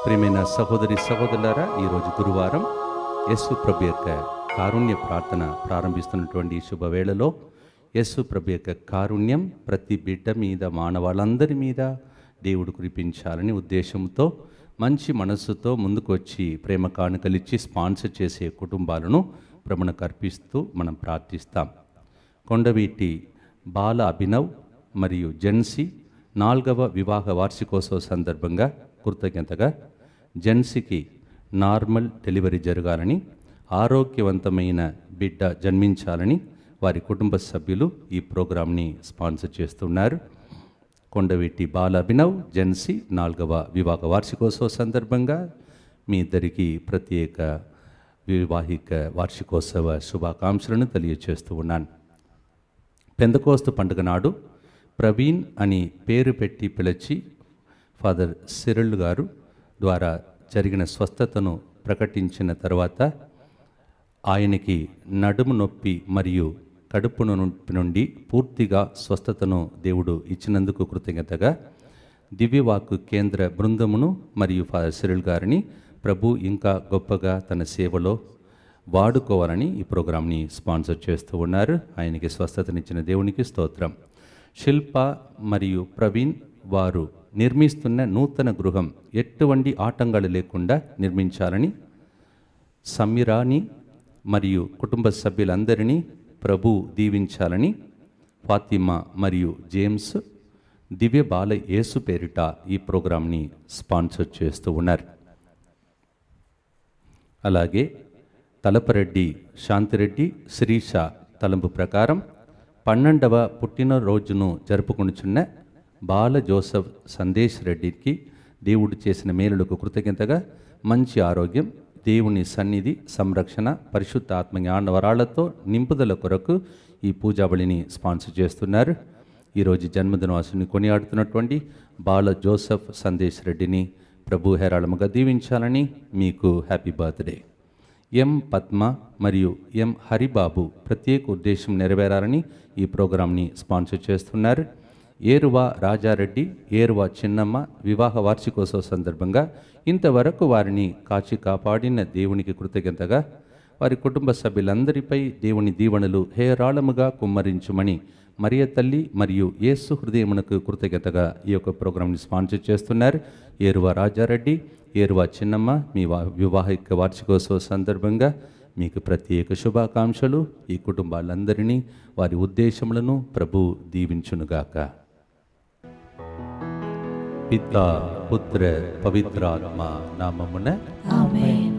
ప్రియమైన సహోదరి సహోదరులారా ఈరోజు గురువారం యేసు ప్రభు యొక్క కారుణ్య ప్రార్థన ప్రారంభిస్తున్నటువంటి ఈ శుభవేళలో యేసు ప్రభు యొక్క కారుణ్యం ప్రతి బిడ్డ మీద మానవాళ్ళందరి మీద దేవుడు కురిపించాలని ఉద్దేశంతో మంచి మనస్సుతో ముందుకు వచ్చి ప్రేమ కానుకలిచ్చి స్పాన్సర్ చేసే కుటుంబాలను ప్రభునకు అర్పిస్తూ మనం ప్రార్థిస్తాం కొండవీటి బాల అభినవ్ మరియు జెన్సీ నాలుగవ వివాహ వార్షికోత్సవ సందర్భంగా కృతజ్ఞతగా జెన్సీకి నార్మల్ డెలివరీ జరగాలని ఆరోగ్యవంతమైన బిడ్డ జన్మించాలని వారి కుటుంబ సభ్యులు ఈ ప్రోగ్రాంని స్పాన్సర్ చేస్తున్నారు కొండవీటి బాల అభినవ్ జెన్సీ నాలుగవ వివాహ వార్షికోత్సవ సందర్భంగా మీ ఇద్దరికి ప్రత్యేక వివాహిక వార్షికోత్సవ శుభాకాంక్షలను తెలియజేస్తూ ఉన్నాను పెందకోస్తు పండుగ నాడు ప్రవీణ్ అని పేరు పెట్టి పిలిచి ఫాదర్ సిరిల్ గారు ద్వారా జరిగిన స్వస్థతను ప్రకటించిన తర్వాత ఆయనకి నడుము నొప్పి మరియు కడుపు నొప్పి నుండి పూర్తిగా స్వస్థతను దేవుడు ఇచ్చినందుకు కృతజ్ఞతగా దివ్యవాకు కేంద్ర బృందమును మరియు ఫాదర్ సిరిల్ గారిని ప్రభు ఇంకా గొప్పగా తన సేవలో వాడుకోవాలని ఈ ప్రోగ్రాంని స్పాన్సర్ చేస్తూ ఉన్నారు ఆయనకి స్వస్థతనిచ్చిన దేవునికి స్తోత్రం శిల్ప మరియు ప్రవీణ్ వారు నిర్మిస్తున్న నూతన గృహం ఎటువంటి ఆటంకాలు లేకుండా నిర్మించాలని సమీరాని మరియు కుటుంబ సభ్యులందరినీ ప్రభు దీవించాలని ఫాతిమా మరియు జేమ్స్ దివ్య బాల యేసు పేరిట ఈ ప్రోగ్రాంని స్పాన్సర్ చేస్తూ ఉన్నారు అలాగే తలపరెడ్డి శాంతిరెడ్డి శిరీష తలంపు ప్రకారం పన్నెండవ పుట్టినరోజును జరుపుకొనుచున్న బాల జోసఫ్ సందేశ్ రెడ్డికి దేవుడు చేసిన మేలులకు కృతజ్ఞతగా మంచి ఆరోగ్యం దేవుని సన్నిధి సంరక్షణ పరిశుద్ధ ఆత్మ జ్ఞాన వరాలతో నింపుదల కొరకు ఈ పూజాబలిని స్పాన్సర్ చేస్తున్నారు ఈరోజు జన్మదినవాసుని కొనియాడుతున్నటువంటి బాల జోసఫ్ సందేశ్ రెడ్డిని ప్రభు హేరాళముగా దీవించాలని మీకు హ్యాపీ బర్త్డే ఎం పద్మ మరియు ఎం హరిబాబు ప్రత్యేక ఉద్దేశం నెరవేరాలని ఈ ప్రోగ్రాంని స్పాన్సర్ చేస్తున్నారు ఏరువా రాజారెడ్డి ఏరువా చిన్నమ్మ వివాహ వార్షికోత్సవ సందర్భంగా ఇంతవరకు వారిని కాచి కాపాడిన దేవునికి కృతజ్ఞతగా వారి కుటుంబ సభ్యులందరిపై దేవుని దీవెనలు హేరాళముగా కుమ్మరించుమని మరియ తల్లి మరియు యేసు హృదయమునకు కృతజ్ఞతగా ఈ యొక్క ప్రోగ్రాంని స్పాన్సర్ చేస్తున్నారు ఏరువా రాజారెడ్డి ఏరువా చిన్నమ్మ మీ వా వివాహిక వార్షికోత్సవ సందర్భంగా మీకు ప్రత్యేక శుభాకాంక్షలు ఈ కుటుంబాలందరినీ వారి ఉద్దేశములను ప్రభు దీవించునుగాక పిత పుత్ర పవిత్రాత్మ నామమున ఆమేన్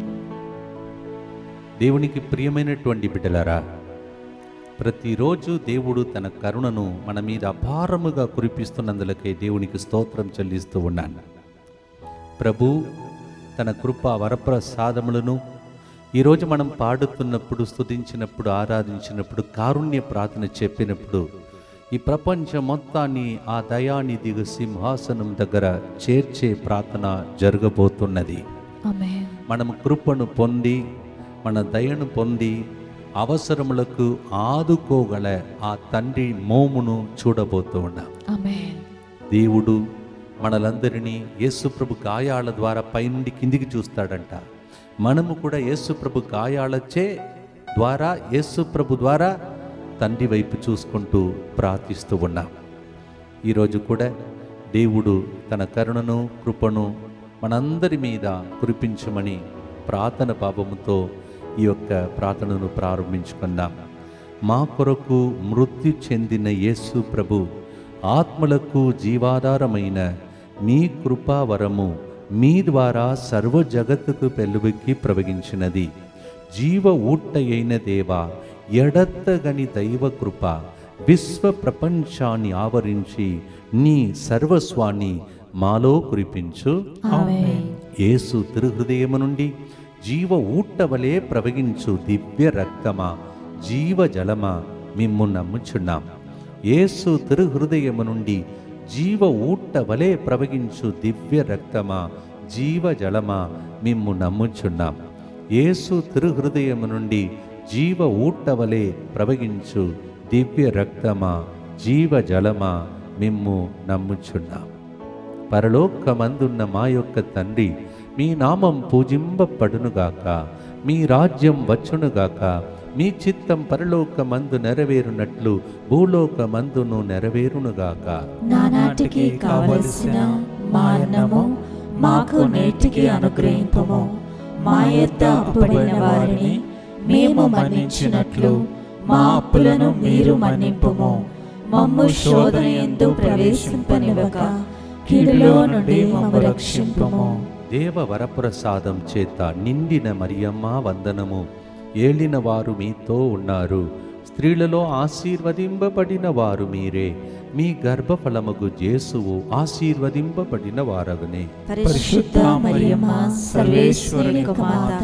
దేవునికి ప్రియమైనటువంటి బిడ్డలారా ప్రతిరోజు దేవుడు తన కరుణను మన మీద అపారముగా కురిపిస్తున్నందులకే దేవునికి స్తోత్రం చెల్లిస్తూ ఉన్నాను ప్రభు తన కృప వరప్రసాదములను ఈరోజు మనం పాడుతున్నప్పుడు స్తుతించినప్పుడు ఆరాధించినప్పుడు కారుణ్య ప్రార్థన చెప్పినప్పుడు ఈ ప్రపంచం మొత్తాన్ని ఆ దయానిధి సింహాసనం దగ్గర చేర్చే ప్రార్థన జరగబోతున్నది ఆమేన్ మనం కృపను పొంది మన దయను పొంది అవసరములకు ఆదుకోగల ఆ తండ్రి మోమును చూడబోతూ ఉన్నాం ఆమేన్ దేవుడు మనలందరినీ యేసుప్రభు గాయాల ద్వారా పైనుండి కిందికి చూస్తాడంట మనము కూడా యేసుప్రభు గాయాలచే ద్వారా యేసుప్రభు ద్వారా తండ్రి వైపు చూసుకుంటూ ప్రార్థిస్తూ ఉన్నాం ఈరోజు కూడా దేవుడు తన కరుణను కృపను మనందరి మీద కురిపించమని ప్రార్థన పాపముతో ఈ యొక్క ప్రార్థనను ప్రారంభించుకుందాం మా కొరకు మృత్యు చెందిన యేసు ప్రభు ఆత్మలకు జీవాధారమైన మీ కృపావరము మీ ద్వారా సర్వ జగత్తుకు పెళ్ళుబెక్కి ప్రవగించినది జీవ ఊట అయిన దేవా ఎడత్తగని దైవ కృప విశ్వ ప్రపంచాన్ని ఆవరించి నీ సర్వస్వాన్ని మాలో కురిపించు ఆమేన్ యేసు తిరుహృదయము నుండి జీవ ఊట వలె ప్రవగించు దివ్య రక్తమా జీవ జలమా మిమ్ము నమ్ముచున్నాం యేసు తిరుహృదయము నుండి జీవ ఊట వలె ప్రవగించు దివ్య రక్తమా జీవ జలమా మిమ్ము నమ్ముచున్నాం యేసు తిరుహృదయము నుండి జీవ ఊట వలె ప్రవగించు దివ్య రక్తమా జీవ జలమా మిమ్ము నమ్ముచున్నాం పరలోకమందున్న మా యొక్క తండ్రి మీ నామం పూజింపబడునుగాక మీ రాజ్యం వచ్చునుగాక మీ చిత్తం పరలోకమందు నెరవేరునట్లు భూలోకమందును నెరవేరునుగాక నానాటికి కావలసిన మా అన్నము మాకు నేటికి అనుగ్రహింపము మా యొద్ద అప్పుడైన వారిని మేము మన్నించినట్లు మా అప్పులను మీరు మన్నింపుము మమ్ము శోధన ఎందు ప్రవేశింపనివ్వక కీడులో నుండి మమ్ము రక్షింపుము దేవ వరప్రసాదం చేత నిండిన మరియమ్మ వందనము ఏలిన వారు మీతో ఉన్నారు స్త్రీలలో ఆశీర్వదింపబడిన వారు మీరే మీ గర్భఫలముగు జేసువు ఆశీర్వదింపబడిన వారగునే పరిశుద్ధ మరియమ్మ సర్వేశ్వరుని యొక్క మాత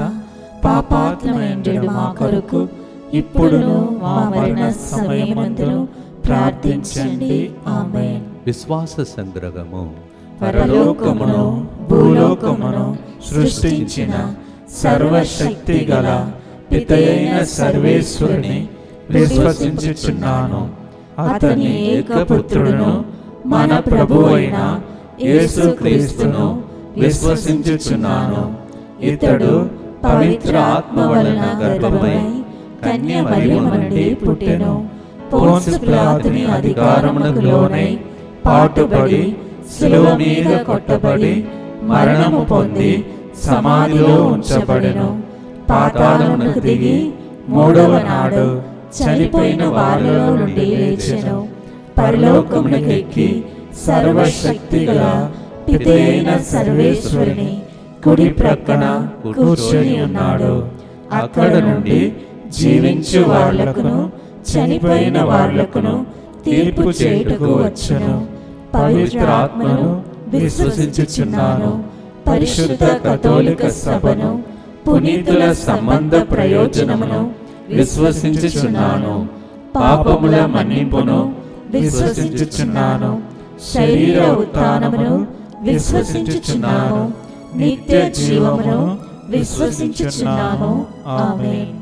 పాపాత్మైండు మా కొరకు ఇప్పుడును మా మరణ సమయమందును ప్రార్థించండి ఆమేన్ విశ్వాస సంగ్రహము పరలోకమును భూలోకమును సృష్టించిన సర్వశక్తి గల పితయైన సర్వేశ్వరుని విశ్వసించుచున్నాను అతని ఏకపుత్రుడును మన ప్రభువైన యేసుక్రీస్తును విశ్వసించుచున్నాను ఇతడు పవిత్ర ఆత్మ వలన గర్భమై కన్య మరియమ్మ నుండి పుట్టెను పోన్సు పిలాతుని అధికారమునకు లోనై పాటుబడి శిలువ మీద కొట్టబడి మరణము పొంది సమాధిలో ఉంచబడెను పాతాళమునకు దిగి మూడవ నాడు చనిపోయిన వారిలో నుండి లేచెను పరలోకమునకు ఎక్కి సర్వశక్తి గల పితైన సర్వేశ్వరుని కుడి ప్రక్కన కూర్చొని ఉన్నాడు అక్కడ నుండి జీవించు వాళ్లకును చనిపోయిన వాళ్లకును తీర్పు చేయుటకు వచ్చును పవిత్ర ఆత్మను విశ్వసించుచున్నాను పరిశుద్ధ కథోలిక సభను పునీతుల సంబంధ ప్రయోజనమును విశ్వసించుచున్నాను పాపముల మన్నింపును విశ్వసించుచున్నాను శరీర ఉత్థానమును విశ్వసించుచున్నాను నిత్య జీవమును విశ్వసించుచున్నాను ఆమేన్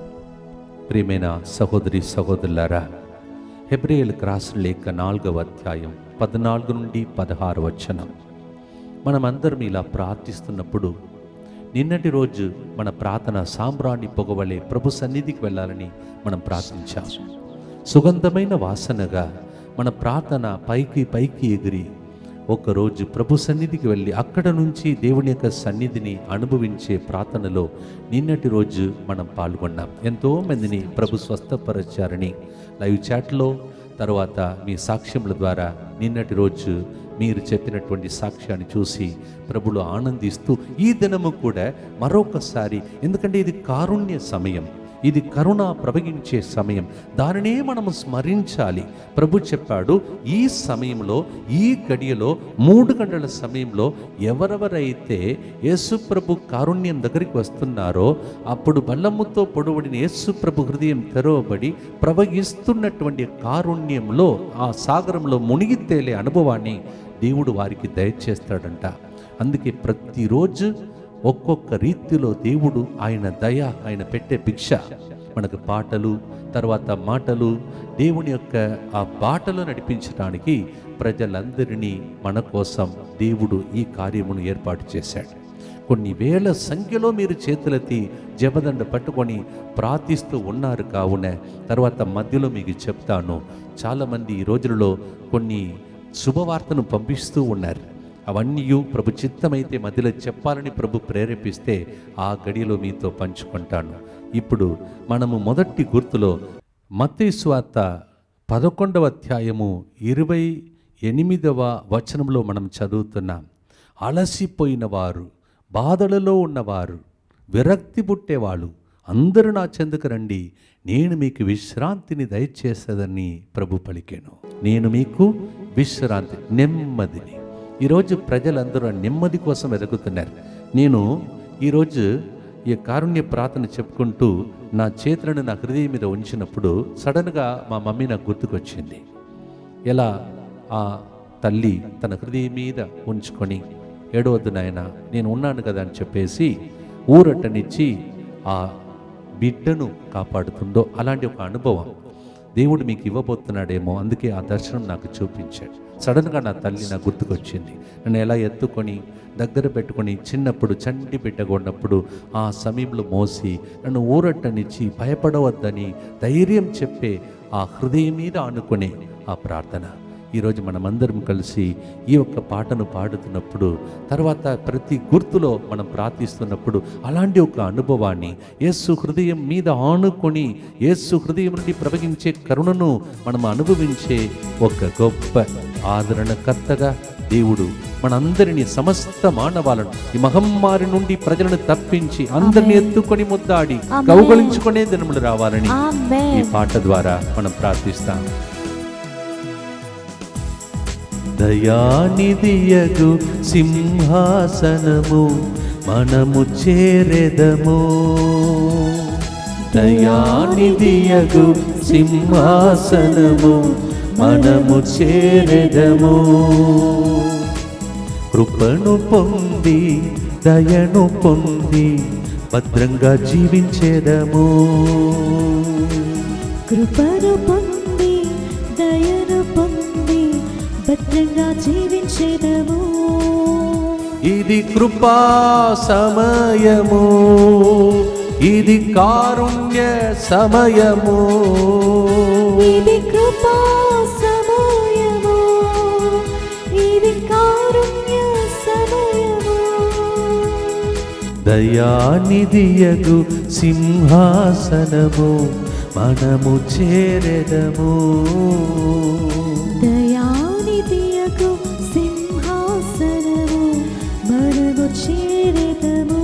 ప్రియమైన సహోదరి సహోదరులారా హెబ్రియలకు రాసిన లేఖ నాలుగవ అధ్యాయం పద్నాలుగు నుండి పదహారు వచనం మనమందరం ఇలా ప్రార్థిస్తున్నప్పుడు నిన్నటి రోజు మన ప్రార్థన సాంబ్రాణి పొగవలే ప్రభు సన్నిధికి వెళ్ళాలని మనం ప్రార్థించాం సుగంధమైన వాసనగా మన ప్రార్థన పైకి పైకి ఎగిరి ఒకరోజు ప్రభు సన్నిధికి వెళ్ళి అక్కడ నుంచి దేవుని యొక్క సన్నిధిని అనుభవించే ప్రార్థనలో నిన్నటి రోజు మనం పాల్గొన్నాం ఎంతో మందిని ప్రభు స్వస్థపరచారని లైవ్ చాట్లో తర్వాత మీ సాక్ష్యముల ద్వారా నిన్నటి రోజు మీరు చెప్పినటువంటి సాక్ష్యాన్ని చూసి ప్రభులు ఆనందిస్తూ ఈ దినము కూడా మరొకసారి ఎందుకంటే ఇది కారుణ్య సమయం ఇది కరుణ ప్రవగించే సమయం దానినే మనము స్మరించాలి ప్రభు చెప్పాడు ఈ సమయంలో ఈ గడియలో మూడు గంటల సమయంలో ఎవరెవరైతే యేసు ప్రభు కారుణ్యం దగ్గరికి వస్తున్నారో అప్పుడు బల్లముతో పొడవడిన యేసు ప్రభు హృదయం తెరవబడి ప్రవహిస్తున్నటువంటి కారుణ్యంలో ఆ సాగరంలో మునిగి తేలే అనుభవాన్ని దేవుడు వారికి దయచేస్తాడంట అందుకే ప్రతిరోజు ఒక్కొక్క రీతిలో దేవుడు ఆయన దయ ఆయన పెట్టే భిక్ష మనకు పాటలు తర్వాత మాటలు దేవుని యొక్క ఆ బాటలో నడిపించడానికి ప్రజలందరినీ మన కోసం దేవుడు ఈ కార్యమును ఏర్పాటు చేశాడు కొన్ని వేల సంఖ్యలో మీరు చేతులెత్తి జపదండ పట్టుకొని ప్రార్థిస్తూ ఉన్నారు కావున తర్వాత మధ్యలో మీకు చెప్తాను చాలామంది ఈ రోజులలో కొన్ని శుభవార్తను పంపిస్తూ ఉన్నారు అవన్నీ ప్రభు చిత్తమైతే మధ్యలో చెప్పాలని ప్రభు ప్రేరేపిస్తే ఆ గడిలో మీతో పంచుకుంటాను ఇప్పుడు మనము మొదటి గుర్తులో మత్తయి సువార్త పదకొండవ అధ్యాయము ఇరవై ఎనిమిదవ వచనంలో మనం చదువుతున్నాం అలసిపోయిన వారు బాధలలో ఉన్నవారు విరక్తి పుట్టేవాళ్ళు అందరూ నా చెందుకు రండి నేను మీకు విశ్రాంతిని దయచేసేదని ప్రభు పలికాను నేను మీకు విశ్రాంతి నెమ్మదిని ఈరోజు ప్రజలందరూ ఆ నెమ్మది కోసం వెతుకుతున్నారు నేను ఈరోజు ఈ కారుణ్య ప్రార్థన చెప్పుకుంటూ నా చేతులను నా హృదయం మీద ఉంచినప్పుడు సడన్గా మా మమ్మీ నాకు గుర్తుకొచ్చింది ఎలా ఆ తల్లి తన హృదయం మీద ఉంచుకొని ఏడవద్దు నాయన నేను ఉన్నాను కదా అని చెప్పేసి ఊరట్టనిచ్చి ఆ బిడ్డను కాపాడుతుందో అలాంటి ఒక అనుభవం దేవుడు మీకు ఇవ్వబోతున్నాడేమో అందుకే ఆ దర్శనం నాకు చూపించాడు సడన్గా నా తల్లి నా గుర్తుకొచ్చింది నన్ను ఎలా ఎత్తుకొని దగ్గర పెట్టుకొని చిన్నప్పుడు చంటి బిడ్డగొన్నప్పుడు ఆ సమయంలో మోసి నన్ను ఊరట్టనిచ్చి భయపడవద్దని ధైర్యం చెప్పే ఆ హృదయం మీద ఆనుకునే ఆ ప్రార్థన ఈరోజు మనమందరం కలిసి ఈ యొక్క పాటను పాడుతున్నప్పుడు తర్వాత ప్రతి గుర్తులో మనం ప్రార్థిస్తున్నప్పుడు అలాంటి ఒక అనుభవాన్ని యేసు హృదయం మీద ఆనుకొని యేసు హృదయం నుండి ప్రవహించే కరుణను మనం అనుభవించే ఒక గొప్ప ఆదరణకర్తగా దేవుడు మనందరినీ సమస్త మానవాలను ఈ మహమ్మారి నుండి ప్రజలను తప్పించి అందరిని ఎత్తుకొని ముద్దాడి ఆమేన్. కౌగలించుకునే దినములు రావాలని ఈ ఆమేన్ పాట ద్వారా మనం ప్రార్థిస్తాం దయానిధియగు సింహాసనము మనము చేరెదము దయానిధియగు సింహాసనము మనము చేరెదము కృపను పొంది దయను పొంది భద్రంగా జీవించేదము కృపను పొంది దయను పొంది భద్రంగా జీవించేదము ఇది కృపా సమయము ఇది కారుణ్య సమయము ఇది కృపా సమయము ఇది కారుణ్య సమయము దయానిధియగు సింహాసనము మనము చేరెదము దయానిధియకు సింహాసనము మనము చేరెదము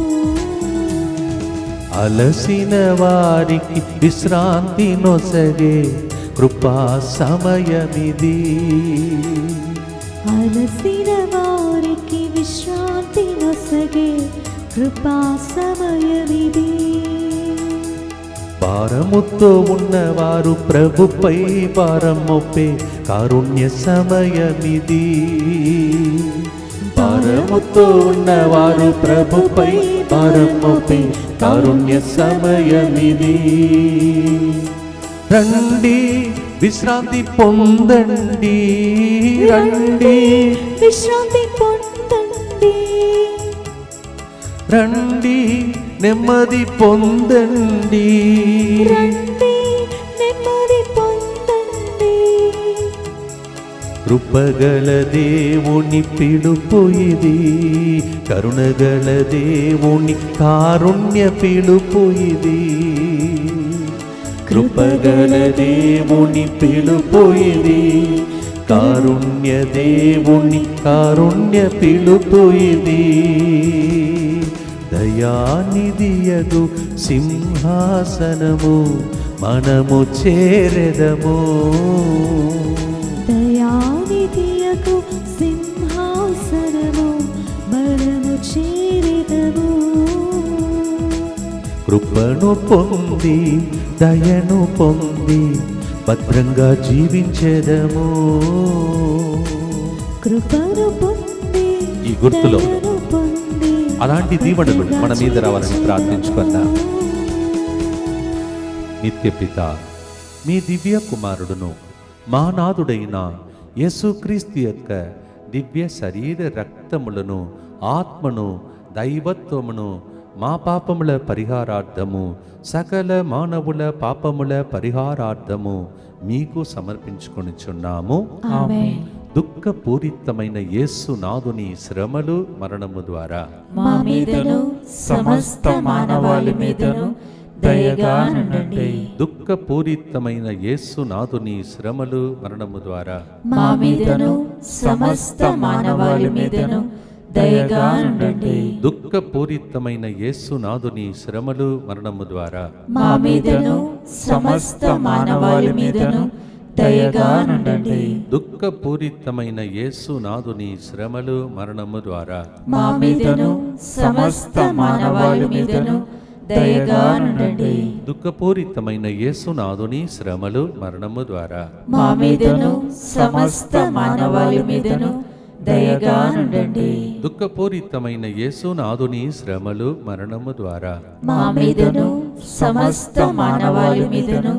అలసిన వారికి విశ్రాంతి నొసగే కృపా సమయమిది అలసిన వారికి విశ్రాంతి నొసగే కృపా సమయమిది భారముతో ఉన్నవారు ప్రభుపై భారం మోపే కారుణ్య సమయమిది భారముతో ఉన్నవారు ప్రభుపై భారం మోపే కారుణ్య సమయమిది రండి విశ్రాంతి పొందండి రండి విశ్రాంతి పొందండి రండి నెమ్మది పొందండి రండి నెమ్మది పొందండి కృపగల దేవుని పిలుపు ఇది కరుణగల దేవుని కారుణ్య పిలుపు ఇది కృపగల దేవుని పిలుపు ఇది కారుణ్య దేవుని కారుణ్య పిలుపు ఇది దయానిధియగు సింహాసనము మనము చేరెదము దయానిధియకు సింహాసనము మనము చేరెదము కృపను పొంది దయను పొంది భద్రంగా జీవించేదము కృపను పొంది ఈ గుర్తులో దయను పొంది అలాంటి దీవెనలు మన మీద రావాలని ప్రార్థించుకుందాం నిత్యపిత మీ దివ్య కుమారుడును మా నాథుడైన యేసుక్రీస్తు యొక్క దివ్య శరీర రక్తములను ఆత్మను దైవత్వమును మా పాపముల పరిహారార్థము సకల మానవుల పాపముల పరిహారార్థము మీకు సమర్పించుకొనిచున్నాము ఆమేన్ దుఃఖపూరితమైన యేసు నాదుని శ్రమలు మరణము ద్వారా మా మీదను సమస్త మానవాళి మీదను దయగా నుండండి దుఃఖపూరితమైన యేసు నాదుని శ్రమలు మరణము ద్వారా మా మీదను సమస్త మానవాళి మీదను దయగా నుండండి దుఃఖపూరితమైన యేసు నాదుని శ్రమలు మరణము ద్వారా మా మీదను సమస్త మానవాళి మీదను దయగా నుండండి దుఃఖపూరితమైన యేసు నాదుని శ్రమలు మరణము ద్వారా మా మీదను సమస్త మానవాళి మీదను దయగా నుండండి దుఃఖపూరితమైన యేసు నాదుని శ్రమలు మరణము ద్వారా మా మీదను సమస్త మానవాళి మీదను దయగా నుండండి దుఃఖపూరితమైన యేసు నాదుని శ్రమలు మరణము ద్వారా మా మీదను సమస్త మానవాళి మీదను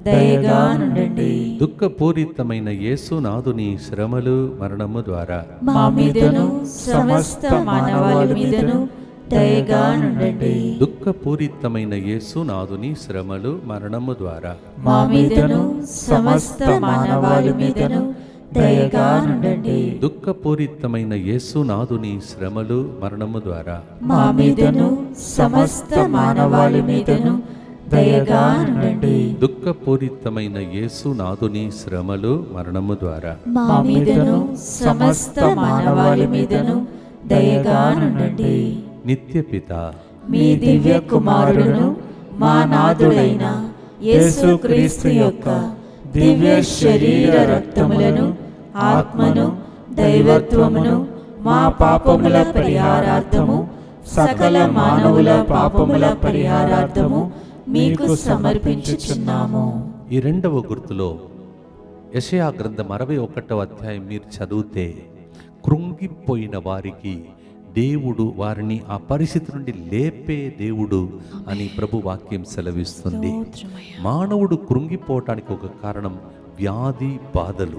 దయగా నుండండి దుఃఖపూరితమైన యేసునాథుని శ్రమలు మరణము ద్వారా మా మీదను సమస్త మానవాళి మీదను దయగా నుండండి దుఃఖపూరితమైన యేసునాథుని శ్రమలు మరణము ద్వారా మా మీదను సమస్త మానవాళి మీదను దయగా నుండండి దుఃఖపూరితమైన యేసునాథుని శ్రమలు మరణము ద్వారా మా మీదను సమస్త మానవాళి మీదను దయగా నుండండి దుఃఖపూరితమైన యేసునాథుని శ్రమలు మరణము ద్వారా మా మీదను సమస్త మానవాళి మీదను దయగా నుండండి నిత్యపిత మీ దివ్య కుమారుడును మా నాథుడైన యేసుక్రీస్తు యొక్క దివ్య శరీర రక్తములను ఆత్మను దైవత్వమును మా పాపముల పరిహారార్థము సకల మానవుల పాపముల పరిహారార్థము మీకు సమర్పించుచున్నాము ఈ రెండవ గుర్తులో యషయా గ్రంథం అరవై ఒకటవ అధ్యాయం మీరు చదివితే కృంగిపోయిన వారికి దేవుడు వారిని ఆ పరిస్థితి నుండి లేపే దేవుడు అని ప్రభు వాక్యం సెలవిస్తుంది మానవుడు కృంగిపోవటానికి ఒక కారణం వ్యాధి బాధలు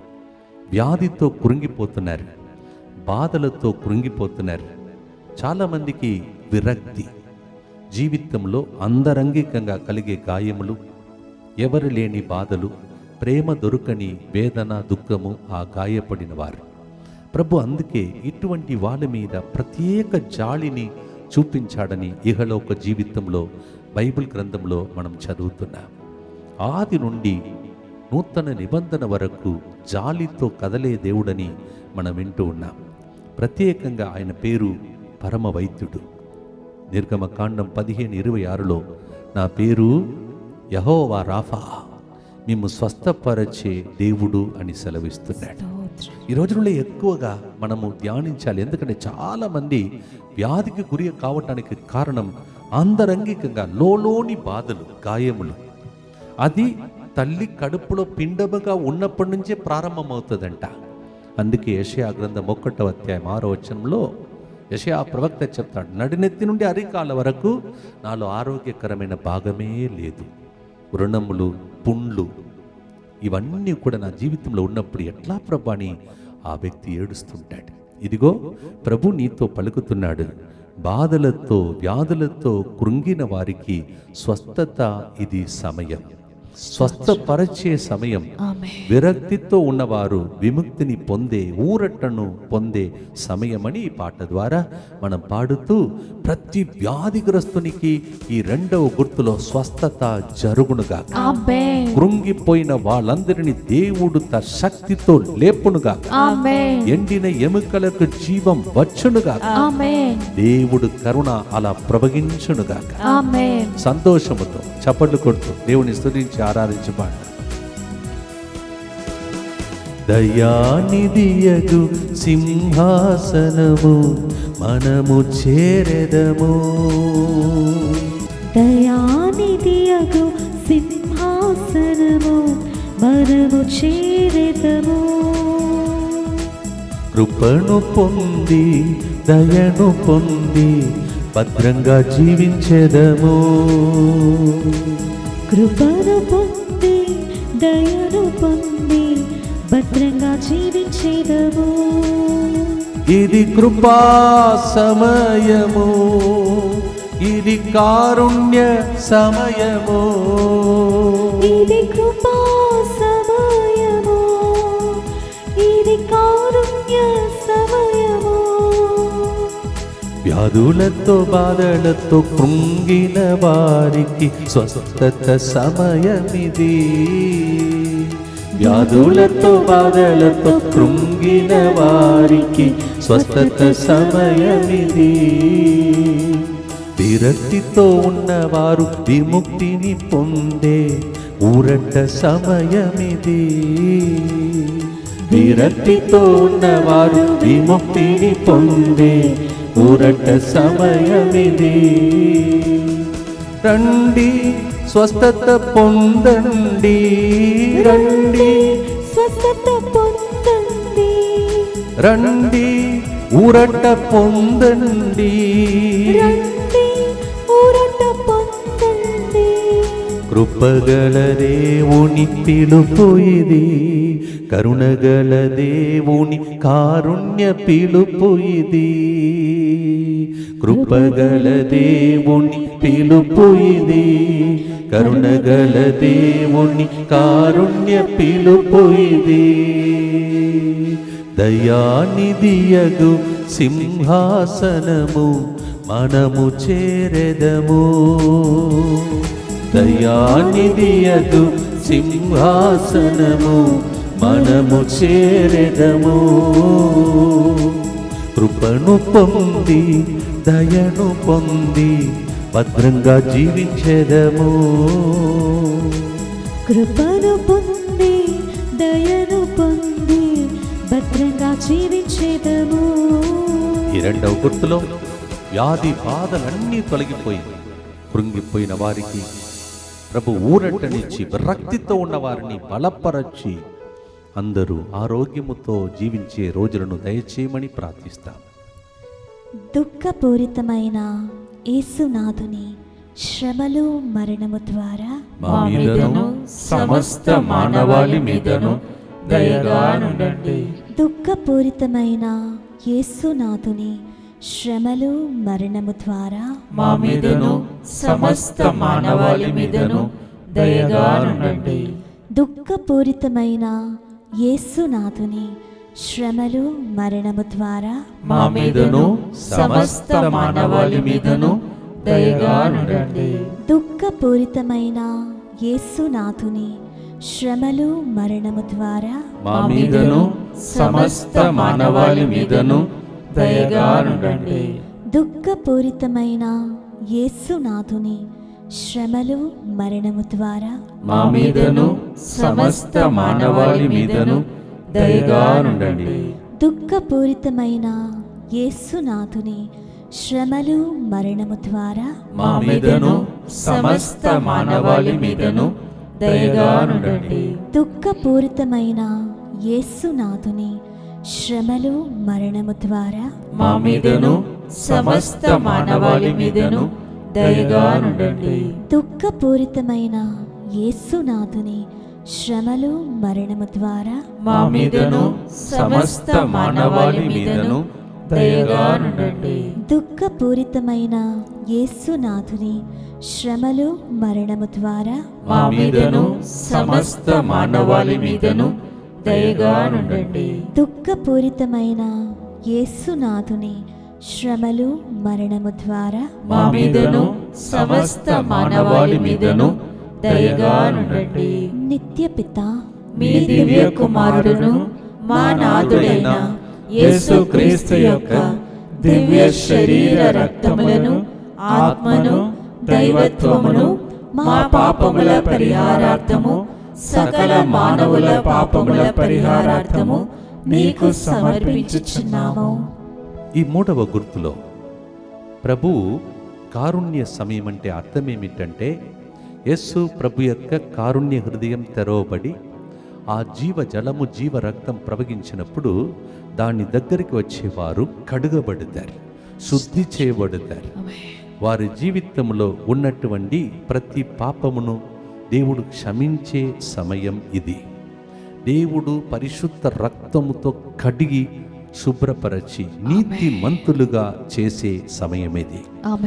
వ్యాధితో కృంగిపోతున్నారు బాధలతో కృంగిపోతున్నారు చాలామందికి విరక్తి జీవితంలో అందరంగికంగా కలిగే గాయములు ఎవరు లేని బాధలు ప్రేమ దొరకని వేదన దుఃఖము ఆ గాయపడిన వారు ప్రభు అందుకే ఇటువంటి వాళ్ళ మీద ప్రత్యేక జాలిని చూపించాడని ఇహలోక జీవితంలో బైబిల్ గ్రంథంలో మనం చదువుతున్నాం ఆది నుండి నూతన నిబంధన వరకు జాలితో కదలే దేవుడని మనం వింటూ ఉన్నాం ప్రత్యేకంగా ఆయన పేరు పరమ వైద్యుడు నిర్గమకాండం పదిహేను ఇరవై ఆరులో నా పేరు యహోవా రాఫా మేము స్వస్థపరచే దేవుడు అని సెలవిస్తున్నాడు ఈ రోజుల్లో ఎక్కువగా మనము ధ్యానించాలి ఎందుకంటే చాలామంది వ్యాధికి గురి కావటానికి కారణం అంతరంగికంగా లోలోని బాధలు గాయములు అది తల్లి కడుపులో పిండముగా ఉన్నప్పటి నుంచే ప్రారంభమవుతుందంట అందుకే యషయా గ్రంథం ఒకటో అధ్యాయం ఆరో వచనంలో యషయా ప్రవక్త చెప్తాడు నడినెత్తి నుండి అరికాల వరకు నాలో ఆరోగ్యకరమైన భాగమే లేదు రుణములు పుండ్లు ఇవన్నీ కూడా నా జీవితంలో ఉన్నప్పుడు ఎట్లా ప్రభాని ఆ వ్యక్తి ఏడుస్తుంటాడు ఇదిగో ప్రభు నీతో పలుకుతున్నాడు బాధలతో వ్యాధులతో కృంగిన వారికి స్వస్థత ఇది సమయం స్వస్థపరచే సమయం విరక్తితో ఉన్నవారు విముక్తిని పొందే ఊరటను పొందే సమయమని ఈ పాట ద్వారా మనం పాడుతూ ప్రతి వ్యాధిగ్రస్తునికి ఈ రెండవ గుర్తులో స్వస్థత జరుగునుగా ఆమేన్ కృంగిపోయిన వాళ్ళందరినీ దేవుడు తన శక్తితో లేపునుగా ఆమేన్ ఎండిన ఎముకలకు జీవం వచ్చునుగా ఆమేన్ దేవుడు కరుణ అలా ప్రవగించునుగా ఆమేన్ సంతోషముతో చప్పట్లు కొడుతూ దేవుని స్తుతించి ఆరాధించి పాట దయానిధియగు సింహాసనము మనము చేరెదము దయానిధియగు సింహాసనము మనము చేరెదము కృపను పొంది దయను పొంది భద్రంగా జీవించెదము కృపను పొంది దయను పొంది భద్రంగా జీవించేదము ఇది కృపా సమయము ఇది కారుణ్య సమయము ఇది కృపా సమయము ఇది కారుణ్య సమయము వ్యాధులతో బాధలతో కృంగిన వారికి స్వస్థత సమయమిది వ్యాధులతో బాధలతో కృంగిన వారికి స్వస్థత సమయమిది విరక్తితో ఉన్నవారు విముక్తిని పొందే ఊరట సమయమిది విరక్తితో ఉన్నవారు విముక్తిని పొందే ఊరట సమయమిది రండి స్వస్థత పొందండి రండి స్వస్థత పొందండి రండి ఊరట పొందండి రండి ఊరట పొందండి కృపగల దేవుని పిలుపు ఇది కరుణగల దేవుని కారుణ్య పిలుపు ఇది కృపగల దేవుని పిలుపు ఇది కరుణగల దేవుని కారుణ్య పిలుపు ఇది దయానిధియగు సింహాసనము మనము చేరెదము దయానిధియగు సింహాసనము మనము చేరెదము కృపను పొంది దయను పొంది భద్రంగా జీవించెదము కృపను పొంది దయను పొంది భద్రంగా జీవించేదము ఈ రెండవ గుర్తులో వ్యాధి బాధలన్నీ తొలగిపోయి కృంగిపోయిన వారికి ప్రభు ఊరటనిచ్చి విరక్తితో ఉన్న వారిని బలపరచి అందరూ ఆరోగ్యముతో జీవించే రోజులను దయచేయమని ప్రార్థిస్తాం దుఃఖపూరితమైన యేసునాథుని శ్రమలు మరణము ద్వారా మా మీదను సమస్త మానవాళి మీదను దయగా నుండండి దుఃఖపూరితమైన యేసునాథుని శ్రమలు మరణము ద్వారా మా మీదను సమస్త మానవాళి మీదను దయగా నుండండి దుఃఖపూరితమైన యేసునాథుని శ్రమలు మరణము ద్వారా మా మీదను సమస్త మానవాళి మీదను దయగా నుండండి దుఃఖపూరితమైన యేసునాథుని శ్రమలు మరణము ద్వారా మా మీదను సమస్త మానవాళి మీదను దయగా నుండండి దుఃఖపూరితమైన యేసునాథుని శ్రమలు మరణము ద్వారా మా మీదను సమస్త మానవాళి మీదను దయగా నుండండి దుఃఖపూరితమైన యేసునాథుని శ్రమలు మరణము ద్వారా మా మీదను సమస్త మానవాళి మీదను దయగా నుండండి దుఃఖపూరితమైన యేసునాథుని శ్రమలు మరణము ద్వారా మా మీదను సమస్త మానవాళి మీదను దయగా నుండండి దుఃఖపూరితమైన యేసునాథుని శ్రమలు మరణము ద్వారా మా మీదను సమస్త మానవాళి మీదను దయగా నుండండి దుఃఖపూరితమైన యేసునాథుని శ్రమలు మరణము ద్వారా మా మీదను సమస్త మానవాళి మీదను దయగా నుండండి దుఃఖపూరితమైన యేసునాథుని శ్రమలు మరణము ద్వారా మా మీదను సమస్త మానవాళి మీదను దయగా నుండండి నిత్యపిత మీ దివ్య కుమారుడును మా నాథుడైన యేసు క్రీస్తు యొక్క దివ్య శరీర రక్తములను ఆత్మను దైవత్వమును మా పాపముల పరిహారార్థము సకల మానవుల పాపముల పరిహారార్థము నీకు సమర్పించుచున్నాము ఈ మూడవ గుర్తులో ప్రభు కారుణ్య సమయం అంటే అర్థం ఏమిటంటే యేసు ప్రభు యొక్క కారుణ్య హృదయం తెరవబడి ఆ జీవ జలము జీవ రక్తం ప్రవగించినప్పుడు దాని దగ్గరికి వచ్చేవారు కడుగబడతారు శుద్ధి చేయబడతారు వారి జీవితంలో ఉన్నటువంటి ప్రతి పాపమును దేవుడు క్షమించే సమయం ఇది దేవుడు పరిశుద్ధ రక్తముతో కడిగి శుభ్రపరచి నీతి మంతులుగా చేసే సమయం ఇది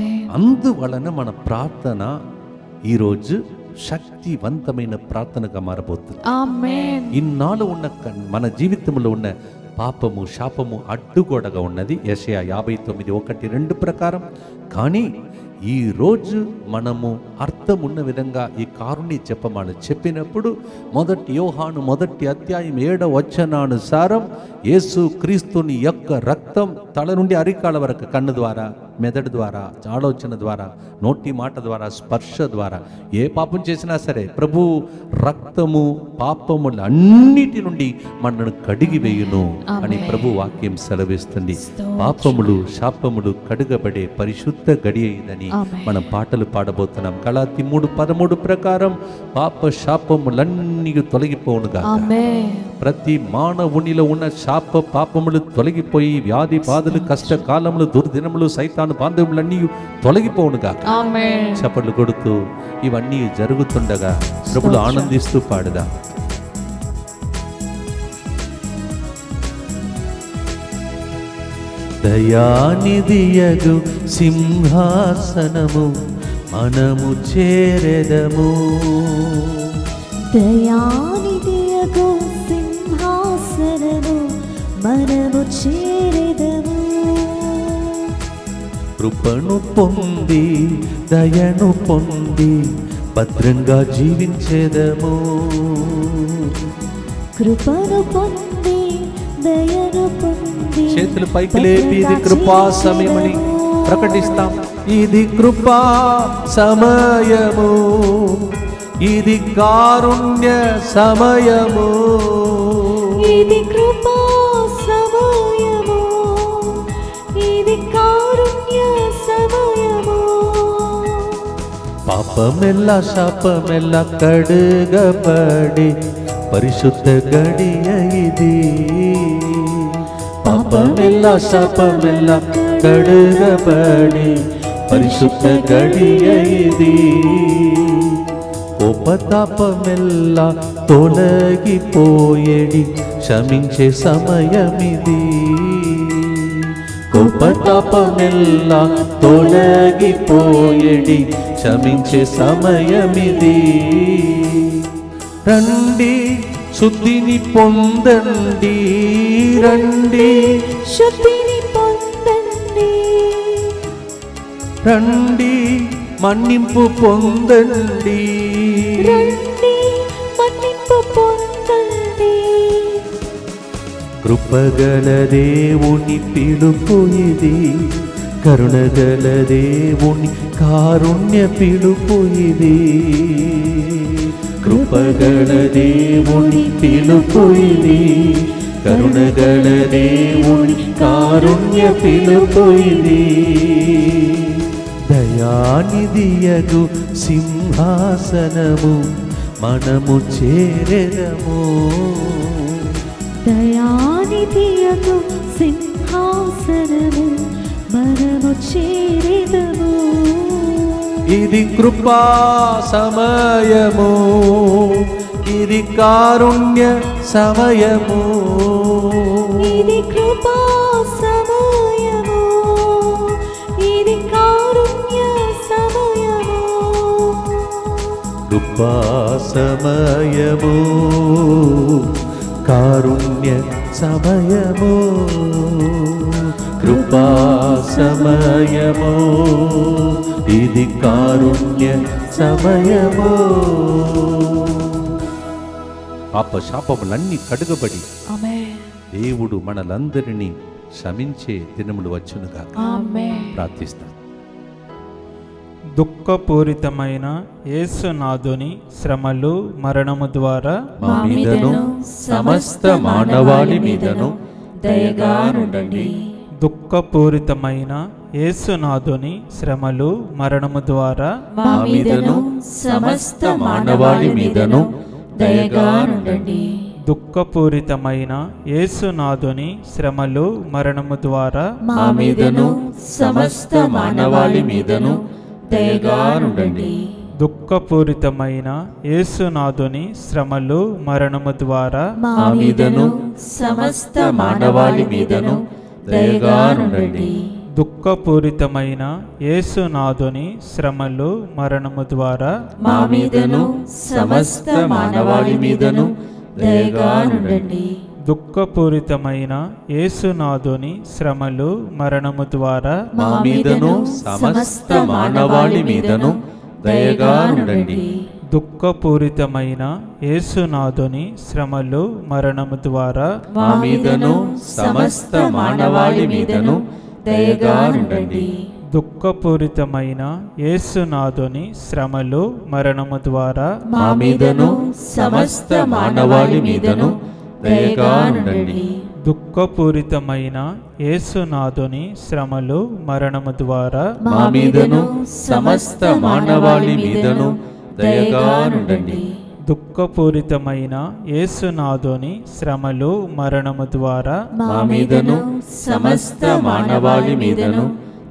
అందువలన మన ప్రార్థన ఈరోజు శక్తివంతమైన ప్రార్థనగా మారబోతుంది ఇన్నాళ్ళు ఉన్న క- మన జీవితంలో ఉన్న పాపము శాపము అడ్డుగోడగా ఉన్నది యెషయా యాభై తొమ్మిది ఒకటి రెండు ప్రకారం కానీ ఈ రోజు మనము అర్థం ఉన్న విధంగా ఈ కారుణ్ణి చెప్పమని చెప్పినప్పుడు మొదటి యోహాను మొదటి అధ్యాయం ఏడవ వచనానుసారం యేసు క్రీస్తుని యొక్క రక్తం తల నుండి అరికాల వరకు కన్ను ద్వారా మెదడు ద్వారా ఆలోచన ద్వారా నోటి మాట ద్వారా స్పర్శ ద్వారా ఏ పాపం చేసినా సరే ప్రభు రక్తము పాపములు అన్నిటి నుండి మనను కడిగి వేయును అని ప్రభు వాక్యం సెలవిస్తుంది పాపములు శాపములు కడుగబడే పరిశుద్ధ గడి అయిందని మనం పాటలు పాడబోతున్నాం కళాతి మూడు పదమూడు ప్రకారం పాప శాపములన్నీ తొలగిపోవునుగా ప్రతి మానవునిలో ఉన్న శాప పాపములు తొలగిపోయి వ్యాధి బాధలు కష్టకాలములు దుర్దినములు సైతాను సైతాను బాంధవ్యులన్నీ తొలగిపోవునుగా ఆమేన్ చప్పట్లు కొడుతూ ఇవన్నీ జరుగుతుండగా ప్రభులు ఆనందిస్తూ పాడుదా దయానిధియగు సింహాసనము మనము చేరెదము దయానిధియగు సింహాసనము మనము చేరెదము కృపను పొంది దయను పొంది భద్రంగా జీవించేదము కృపను పొంది దయను పొంది చేతులు పైకి లేపి ఇది కృపా సమయమని ప్రకటిస్తాం ఇది కృపా సమయము ఇది కారుణ్య సమయము ఇది కృపా సమయము ఇది కారుణ్య సమయము పాపమెల్ల శాపమెల్ల కడుగబడి పరిశుద్ధ గడియ ఇది పాపమెల్ల శాపమెల్ల కడుగబడి పరిశుద్ధ గడియ ఇది కోపతాపమెల్ల తొలగిపోయేడి క్షమించే సమయమిది కోపతాపమెల్ల తొలగిపోయేడి క్షమించే సమయమిది రండి శుద్ధిని పొందండి రండి శుద్ధిని పొందండి రండి మన్నింపు పొందండి రండి మన్నింపు పొందండి కృపగల దేవుని పిలుపు ఇది కరుణగల దేవుని కారుణ్య పిలుపు ఇది కృపగల దేవుని పిలుపు ఇది కరుణగల దేవుని కారుణ్య పిలుపు ఇది దయానిధియగు సింహాసనము మనము చేరెదము దయానిధియగు సింహాసనము మనము చేరెదము ఇది కృపా సమయము ఇది కారుణ్య సమయము ఇది కృపా సమయము ఇది కారుణ్య సమయము కృపా సమయము కారుణ్య సమయము కృపా సమయము ఇది కారుణ్య సమయము పాప శాపములన్నీ కడుగబడి ఆమేన్ దేవుడు మనలందరినీ క్షమించే దినములు వచ్చునుగా ఆమేన్ ప్రార్థిస్తాం దుఃఖపూరితమైన యేసునాథుని శ్రమలు మరణము ద్వారా మా మీదను సమస్త మానవాళి మీదను దయగా నుండండి దుఃఖపూరితమైన యేసునాథుని శ్రమలు మరణము ద్వారా మా మీదను సమస్త మానవాళి మీదను దయగా నుండండి దుఃఖపూరితమైన యేసునాథుని శ్రమలు మరణము ద్వారా మా మీదను సమస్త మానవాళి మీదను దయగా నుండండి దుఃఖపూరితమైన యేసునాథుని శ్రమలు మరణము ద్వారా మా మీదను సమస్త మానవాళి మీదను దయగా నుండండి దుఃఖపూరితమైన యేసునాథుని శ్రమలు మరణము ద్వారా మా మీదను సమస్త మానవాళి మీదను దయగా నుండండి దుఃఖపూరితమైన యేసునాథుని శ్రమలు మరణము ద్వారా మా మీదను సమస్త మానవాళి మీదను దయగా నుండండి దుఃఖపూరితమైన యేసునాథుని శ్రమలు మరణము ద్వారా మా మీదను సమస్త మానవాళి మీదను దయగా నుండండి దుఃఖపూరితమైన యేసునాథుని శ్రమలు మరణము ద్వారా మా మీదను సమస్త మానవాళి మీదను దయగా నుండండి దుఃఖపూరితమైన యేసునాథుని శ్రమలు మరణము ద్వారా మా మీదను సమస్త మానవాళి మీదను దయగా నుండండి దుఃఖపూరితమైన యేసునాథుని శ్రమలు మరణము ద్వారా మా మీదను సమస్త మానవాళి మీదను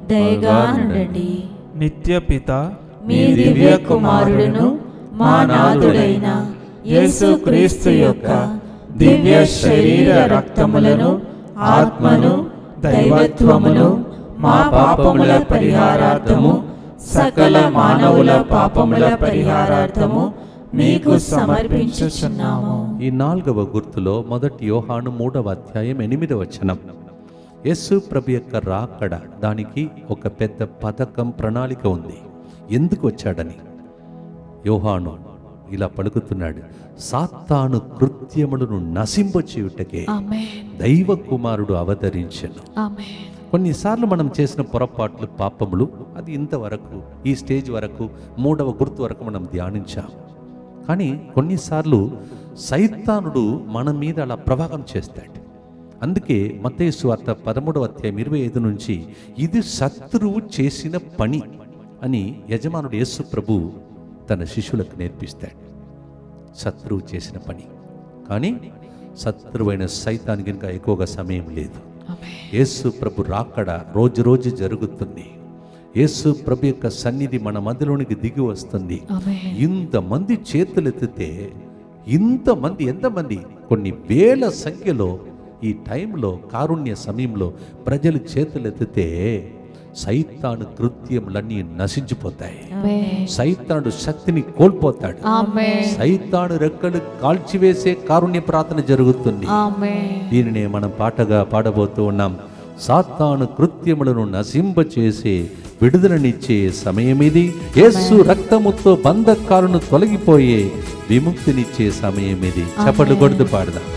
దయగా నుండండి నిత్య పిత మీ దివ్య కుమారుడును మా నాథుడైన యేసుక్రీస్తు యొక్క దివ్య శరీర రక్తములను ఆత్మను దైవత్వమును మా పాపముల పరిహారార్థము సకల మానవుల పాపముల పరిహారార్థము మీకు సమర్పించుచున్నాము ఈ నాలుగవ గుర్తులో మొదటి యోహాను మూడవ అధ్యాయం ఎనిమిదవ వచనం యేసు ప్రభు యొక్క రాకడ దానికి ఒక పెద్ద పథకం ప్రణాళిక ఉంది ఎందుకు వచ్చాడని యోహాను ఇలా పలుకుతున్నాడు సాత్తాను కృత్యములను నశింపచేయుటకే ఆమేన్ దైవ కుమారుడు అవతరించెను ఆమేన్ కొన్నిసార్లు మనం చేసిన పొరపాట్లు పాపములు అది ఇంతవరకు ఈ స్టేజ్ వరకు మూడవ గుర్తు వరకు మనం ధ్యానించాం కానీ కొన్నిసార్లు సైతానుడు మన మీద అలా ప్రభావం చేస్తాడు అందుకే మత్తయి సువార్త పదమూడవ అధ్యాయం ఇరవై ఐదు నుంచి ఇది శత్రువు చేసిన పని అని యజమానుడు యేసు ప్రభు తన శిష్యులకు నేర్పిస్తాడు శత్రువు చేసిన పని కానీ శత్రువైన సైతానికి ఇంకా ఎక్కువగా సమయం లేదు ఆమేన్ యేసు ప్రభు రాకడ రోజు రోజు జరుగుతుంది యేసు ప్రభు యొక్క సన్నిధి మన మధ్యలోనికి దిగి వస్తుంది ఆమేన్ ఇంతమంది చేతులెత్తితే ఇంతమంది ఎంతమంది కొన్ని వేల సంఖ్యలో ఈ టైంలో కారుణ్య సమయంలో ప్రజలు చేతులెత్తితే సైతాను కృత్యములన్నీ నశించిపోతాయి ఆమేన్ సైతానుడు శక్తిని కోల్పోతాడు ఆమేన్ సైతాను రెక్కలు కాల్చివేసే కారుణ్య ప్రార్థన జరుగుతుంది ఆమేన్ దీనినే మనం పాటగా పాడబోతూ ఉన్నాం సాతాను కృత్యములను నశింపచేసే విడుదలనిచ్చే సమయం ఇది యేసు రక్తముతో బంధకాలను తొలగిపోయే విముక్తినిచ్చే సమయం ఇది చప్పట్లు కొడుతూ పాడదాం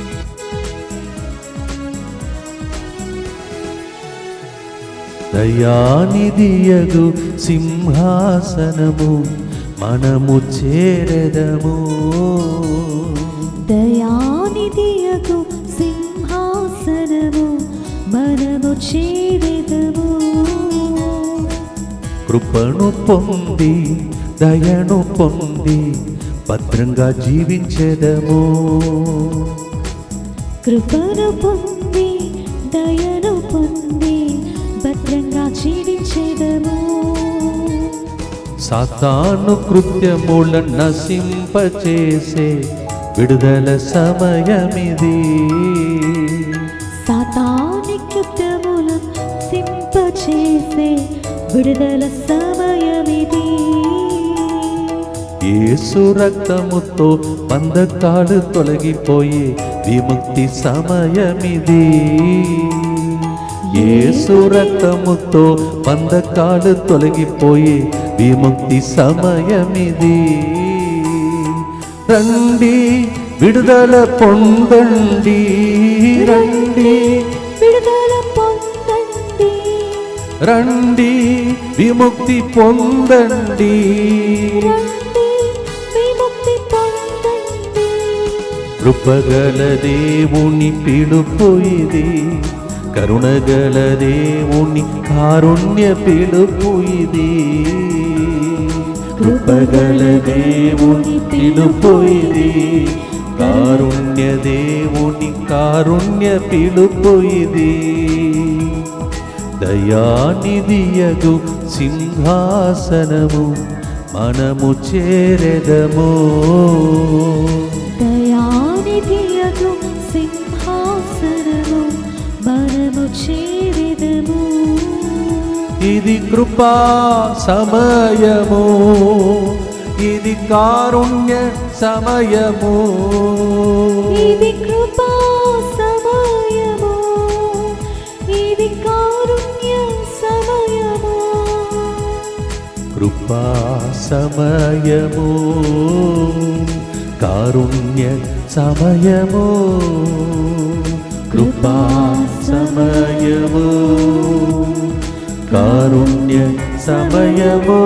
దయానిధియగు సింహాసనము మనము చేరదము దయానిధియగు సింహాసనము మనము చేరెదము కృపను పొంది దయను పొంది భద్రంగా జీవించెదము కృపను పొంది దయను పొంది భద్రంగా జీవించెదము సాతాను కృత్యముల నశింపచేసే విడుదల సమయమిది సాతాని కృత్యములను సింపచేసే విడుదల సమయమిది యేసు రక్తముతో బంధకాలు తొలగిపోయే విముక్తి సమయమిది యేసు రక్తముతో బంధకాలు తొలగిపోయే విముక్తి సమయమిది రండి విడుదల పొందండి రండి విడుదల పొందండి రండి విముక్తి పొందండి రండి విముక్తి పొందండి కృపగల దేవుని పిలుపు ఇది కరుణగల దేవుని కారుణ్య పిలుపు ఇది కృపగల దేవుని పిలుపు ఇది కారుణ్య దేవుని కారుణ్య పిలుపు ఇది దయానిధియగు సింహాసనము మనము చేరెదము దయానిధియగు సింహాసనము మనము చేరెదము ఇది కృపా సమయము ఇది కారుణ్య సమయము ఇది కృపా సమయము ఇది కారుణ్య సమయము కృపా సమయము కారుణ్య సమయము కృపా సమయము కారుణ్య సమయము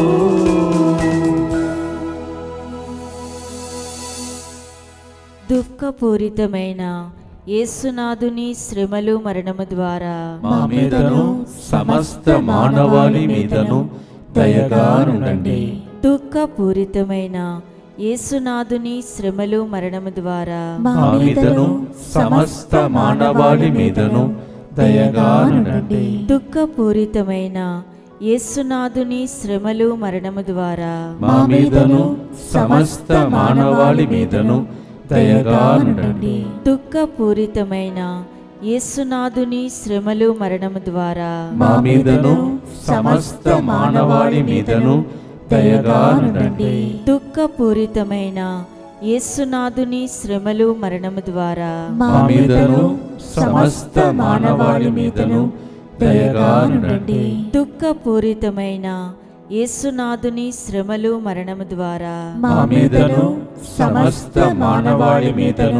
దుఃఖపూరితమైన యేసునాథుని శ్రమలు మరణము ద్వారా మా మీదను సమస్త మానవాళి మీదను దయగా నుండండి దుఃఖపూరితమైన యేసునాథుని శ్రమలు మరణము ద్వారా మా మీదను సమస్త మానవాళి మీదను దయగానుండండి దుఃఖపూరితమైన యేసునాథుని శ్రమలు మరణము ద్వారా మా మీదను సమస్త మానవాళి మీదను దయగానుండండి దుఃఖపూరితమైన యేసునాథుని శ్రమలు మరణము ద్వారా మా మీదను సమస్త మానవాళి మీదను దయగానుండండి దుఃఖపూరితమైన యేసునాథుని శ్రమలు మరణము ద్వారా మా మీదను సమస్త మానవాళి మీదను దయగానుండండి దుఃఖపూరితమైన యేసునాథుని శ్రమలు మరణము ద్వారా మా మీదను సమస్త మానవాళి మీదను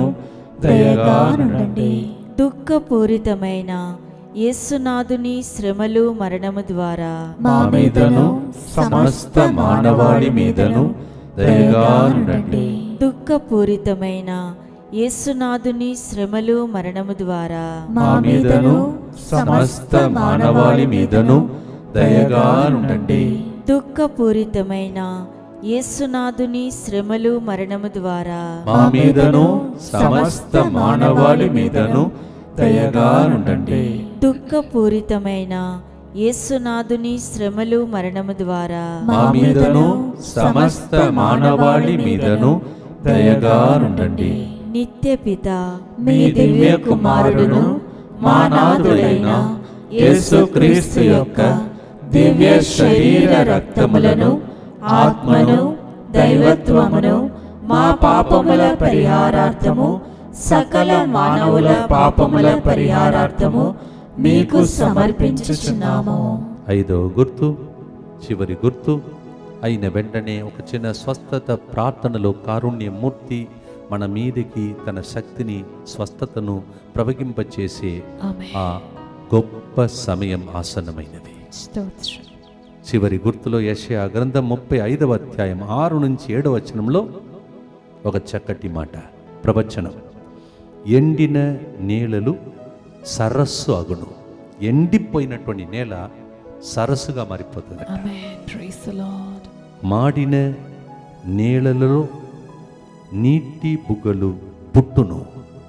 దయగానుండండి దుఃఖపూరితమైన యేసునాథుని శ్రమలు మరణము ద్వారా మా మీదను సమస్త మానవాళి మీదను దయగానుండండి దుఃఖపూరితమైన యేసునాథుని శ్రమలు మరణము ద్వారా మా మీదను సమస్త మానవాళి మీదను దయగానుండండి దుఃఖపూరితమైన యేసునాథుని శ్రమలు మరణము ద్వారా మా మీదను సమస్త మానవాళి మీదను దయగానుండండి దుఃఖపూరితమైన యేసునాథుని శ్రమలు మరణము ద్వారా మా మీదను సమస్త మానవాళి మీదను దయగానుండండి నిత్య పిత మీ దివ్య కుమారుడును మా నాథుడైన యేసుక్రీస్తు యొక్క దివ్య శరీర రక్తములను ఆత్మను దైవత్వమును మా పాపముల పరిహారార్థము సకల మానవుల పాపముల పరిహారార్థము మీకు సమర్పించుచున్నాము ఐదో గుర్తు చివరి గుర్తు అయిన వెంటనే ఒక చిన్న స్వస్థత ప్రార్థనలో కారుణ్యమూర్తి మన మీదకి తన శక్తిని స్వస్థతను ప్రవగింపచేసే ఆ గొప్ప సమయం ఆసన్నమైనది చివరి గుర్తులో యెషయా గ్రంథం ముప్పై ఐదవ అధ్యాయం ఆరు నుంచి ఏడవ వచనంలో ఒక చక్కటి మాట ప్రవచనం ఎండిన నేలలు సరస్సు అగును ఎండిపోయినటువంటి నేల సరస్సుగా మారిపోతుంది మాడిన నేలలలో నీటి బుగ్గలు పుట్టును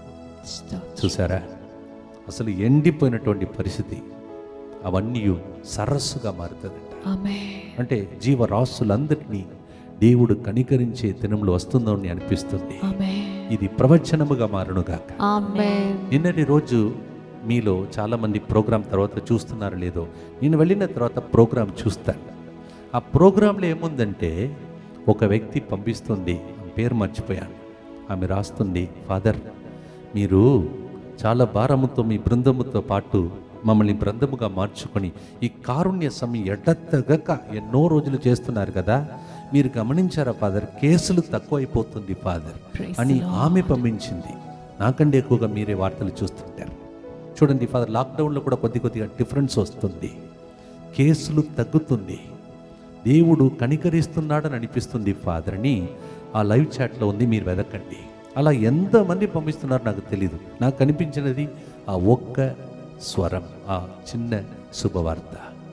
చూసారా అసలు ఎండిపోయినటువంటి పరిస్థితి అవన్నీ సరస్సుగా మారుతుందంట అంటే జీవరాశులందరినీ దేవుడు కనికరించే దినంలో వస్తుందో అని అనిపిస్తుంది ఇది ప్రవచనముగా మారునుగాక నిన్నటి రోజు మీలో చాలామంది ప్రోగ్రాం తర్వాత చూస్తున్నారో లేదో నేను వెళ్ళిన తర్వాత ప్రోగ్రాం చూస్తాను ఆ ప్రోగ్రాంలో ఏముందంటే ఒక వ్యక్తి పంపిస్తుంది ఆమె పేరు మర్చిపోయాను ఆమె రాస్తుంది ఫాదర్ మీరు చాలా భారముతో మీ బృందముతో పాటు మమ్మల్ని బృందముగా మార్చుకొని ఈ కారుణ్య సమయం ఎడతగక ఎన్నో రోజులు చేస్తున్నారు కదా మీరు గమనించారా ఫాదర్ కేసులు తక్కువైపోతుంది ఫాదర్ అని ఆమె పంపించింది నాకంటే ఎక్కువగా మీరే వార్తలు చూస్తుంటారు చూడండి ఫాదర్ లాక్డౌన్లో కూడా కొద్ది కొద్దిగా డిఫరెన్స్ వస్తుంది కేసులు తగ్గుతుంది దేవుడు కనికరిస్తున్నాడని అనిపిస్తుంది ఫాదర్ అని ఆ లైవ్ చాట్లో ఉంది మీరు వెదకండి అలా ఎంతమంది పంపిస్తున్నారో నాకు తెలీదు నాకు కనిపించినది ఆ ఒక్క స్వరం ఆ చిన్న శుభవార్త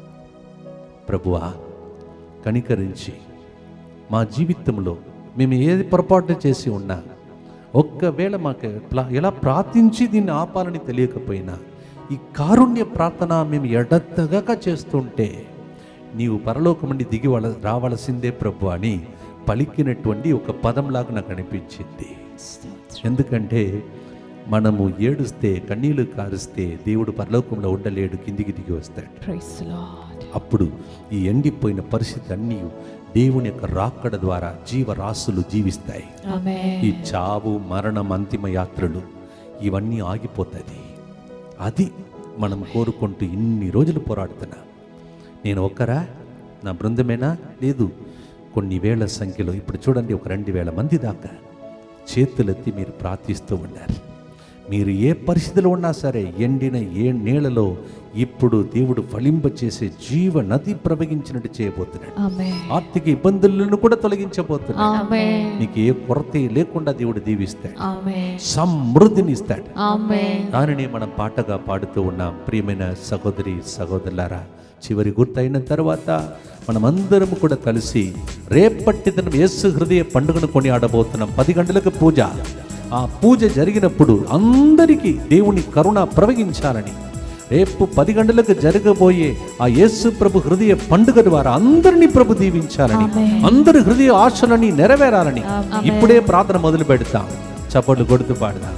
ప్రభువా కనికరించి మా జీవితంలో మేము ఏది పొరపాటు చేసి ఉన్నా ఒక్కవేళ మాకు ప్లా- ఎలా ప్రార్థించి దీన్ని ఆపాలని తెలియకపోయినా ఈ కారుణ్య ప్రార్థన మేము ఎడతగక చేస్తుంటే నీవు పరలోకం నుండి దిగి వల రావలసిందే ప్రభు అని పలికినటువంటి ఒక పదంలాగా నాకు అనిపించింది ఎందుకంటే మనము ఏడుస్తే కన్నీళ్లు కారుస్తే దేవుడు పరలోకంలో ఉండలేడు కిందికి దిగి వస్తాడు అప్పుడు ఈ ఎండిపోయిన పరిస్థితి అన్నీ దేవుని యొక్క రాకడ ద్వారా జీవరాశులు జీవిస్తాయి ఈ చావు మరణం అంతిమ యాత్రలు ఇవన్నీ ఆగిపోతుంది అది మనం కోరుకుంటూ ఇన్ని రోజులు పోరాడుతున్నా నేను ఒక్కరా నా బృందమేనా లేదు కొన్ని వేల సంఖ్యలో ఇప్పుడు చూడండి ఒక రెండు వేల మంది దాకా చేతులెత్తి మీరు ప్రార్థిస్తూ ఉన్నారు మీరు ఏ పరిస్థితిలో ఉన్నా సరే ఎండిన ఏ నీళ్ళలో ఇప్పుడు దేవుడు ఫలింపచేసే జీవ నది ప్రవహించినట్టు చేయబోతున్నాడు ఆర్థిక ఇబ్బందులను కూడా తొలగించబోతున్నాడు నీకు ఏ కొరత లేకుండా దేవుడు దీవిస్తాడు సమృద్ధిని ఇస్తాడు దానిని మనం పాటగా పాడుతూ ఉన్నాం ప్రియమైన సహోదరి సహోదరులారా చివరి గుర్తయిన తర్వాత మనమందరం కూడా కలిసి రేపటి దినం యేసు హృదయ పండుగను కొని ఆడబోతున్నాం పది గంటలకు పూజ ఆ పూజ జరిగినప్పుడు అందరికీ దేవుని కరుణ ప్రవహించాలని రేపు పది గంటలకు జరగబోయే ఆ యేసు ప్రభు హృదయ పండుగ ద్వారా అందరినీ ప్రభు దీవించాలని అందరి హృదయ ఆశలని నెరవేరాలని ఇప్పుడే ప్రార్థన మొదలు పెడతాం చప్పట్లు కొడుతూ పాడదాం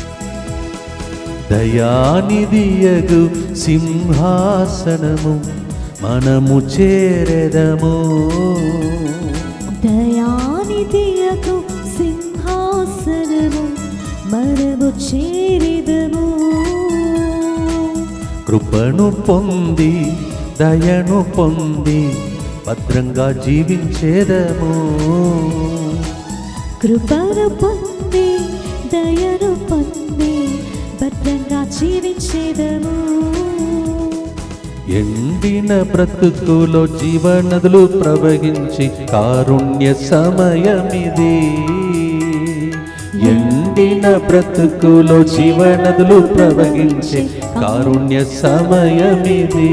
దయానిదియగు సింహాసనము మనము చేరెదము దయానిధియకు సింహాసనము మనము చేరిదము కృపను పొంది దయను పొంది భద్రంగా జీవించేదము కృపను పొంది దయను పొంది భద్రంగా జీవించేదము ఎండిన బ్రతుకులో జీవనదులు ప్రవహించి కారుణ్య సమయమిది ఎండిన బ్రతుకులో జీవనదులు ప్రవహించి కారుణ్య సమయమిది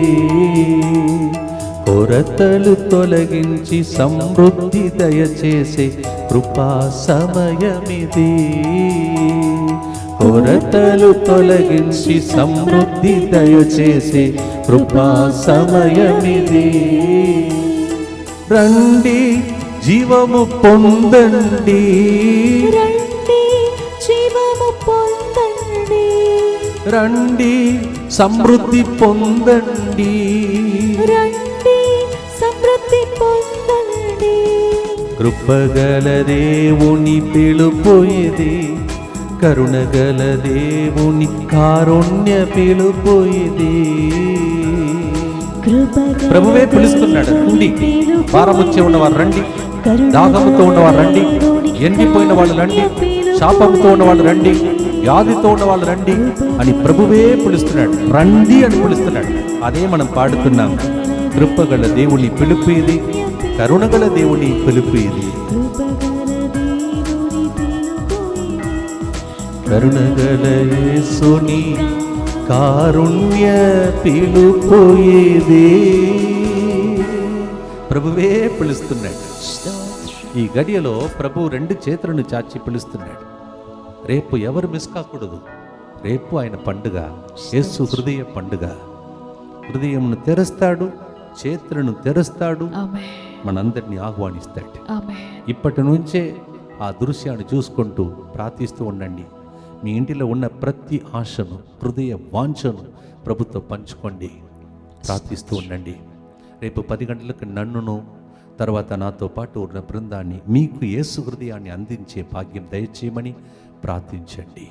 కొరతలు తొలగించి సమృద్ధి దయచేసే కృపా సమయమిది కొరతలు తొలగించి సమృద్ధి దయచేసే కృపా సమయమిది రండి జీవము పొందండి రండి జీవము పొందండి రండి సమృద్ధి పొందండి రండి సమృద్ధి పొందండి కృపగల దేవుని పిలుపు ఇది కరుణగల దేవుని కారుణ్య పిలుపు ఇది కృపగల ప్రభువే పిలుస్తున్నాడు రండి పిలుపు భారముచ్చే ఉన్నవారు రండి కరుణగల దాహముతో ఉన్నవారు రండి దేవుని ఎండిపోయిన వాళ్ళు రండి పిలుపు శాపంతో ఉన్న వాళ్ళు రండి వ్యాధితో ఉన్న వాళ్ళు రండి అని ప్రభువే పిలుస్తున్నాడు రండి అని పిలుస్తున్నాడు అదే మనం పాడుతున్నాం కృపగల దేవుని పిలుపు ఇది కరుణగల దేవుని పిలుపు ఇది కృపగల దేవుని పిలుపు కరుణగల యేసుని కారుణ్య పిలుపు ఇది ప్రభువే పిలుస్తున్నాడు ఈ గడియలో ప్రభు రెండు చేతులను చాచి పిలుస్తున్నాడు రేపు ఎవరు మిస్ కాకూడదు రేపు ఆయన పండుగ యేసు హృదయ పండుగ హృదయంను తెరుస్తాడు చేతులను తెరుస్తాడు మనందరినీ ఆహ్వానిస్తాడు ఇప్పటి నుంచే ఆ దృశ్యాన్ని చూసుకుంటూ ప్రార్థిస్తూ ఉండండి మీ ఇంటిలో ఉన్న ప్రతి ఆశను హృదయ వాంఛను ప్రభుత్వం పంచుకోండి ప్రార్థిస్తూ ఉండండి రేపు పది గంటలకు నన్నును తర్వాత నాతో పాటు ఉన్న బృందాన్ని మీకు యేసు హృదయాన్ని అందించే భాగ్యం దయచేయమని ప్రార్థించండి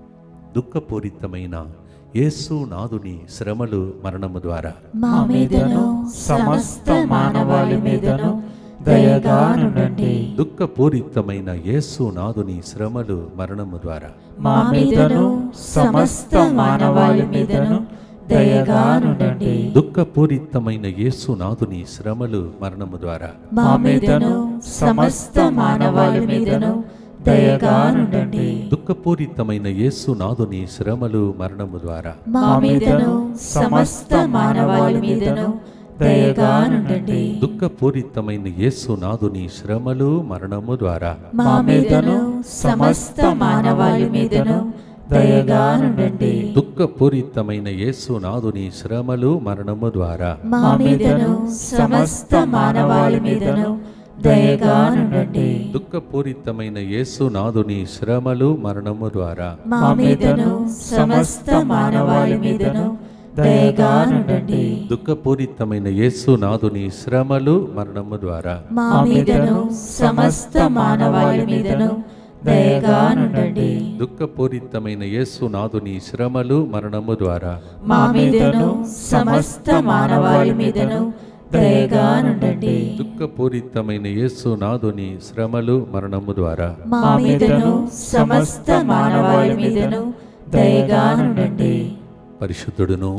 దుఃఖపూరితమైన యేసు నాదుని శ్రమలు మరణము ద్వారా మా మీదను సమస్త మానవాళి మీదను దయగా నుండండి దుఃఖపూరితమైన యేసు నాదుని శ్రమలు మరణము ద్వారా మా మీదను సమస్త మానవాళి మీదను దయగా నుండండి దుఃఖపూరితమైన యేసు నాదుని శ్రమలు మరణము ద్వారా మా మీదను సమస్త మానవాళి మీదను దయగా నుండండి దుఃఖపూరితమైన యేసు నాదుని శ్రమలు మరణము ద్వారా మా మీదను సమస్త మానవాళి మీదను దయగా నుండండి దుఃఖపూరితమైన యేసు నాదుని శ్రమలు మరణము ద్వారా మా మీదను సమస్త మానవాళి మీదను దయగా నుండండి దుఃఖపూరితమైన యేసు నాదుని శ్రమలు మరణము ద్వారా మా మీదను సమస్త మానవాళి మీదను దయగా నుండండి దుఃఖపూరితమైన యేసు నాదుని శ్రమలు మరణము ద్వారా మా మీదను సమస్త మానవాళి మీదను దయగా నుండండి దుఃఖపూరితమైన యేసు నాదుని శ్రమలు మరణము ద్వారా మా మీదను సమస్త మానవాళి మీదను దయగా నుండండి దుఃఖపూరితమైన యేసు నాదుని శ్రమలు మరణము ద్వారా మా మీదను సమస్త మానవాళి మీదను దయగా నుండండి దుఃఖపూరితమైన యేసు నాదుని శ్రమలు మరణము ద్వారా మా మీదను సమస్త మానవాళి మీదను దయగా నుండండి పరిశుద్ధుడును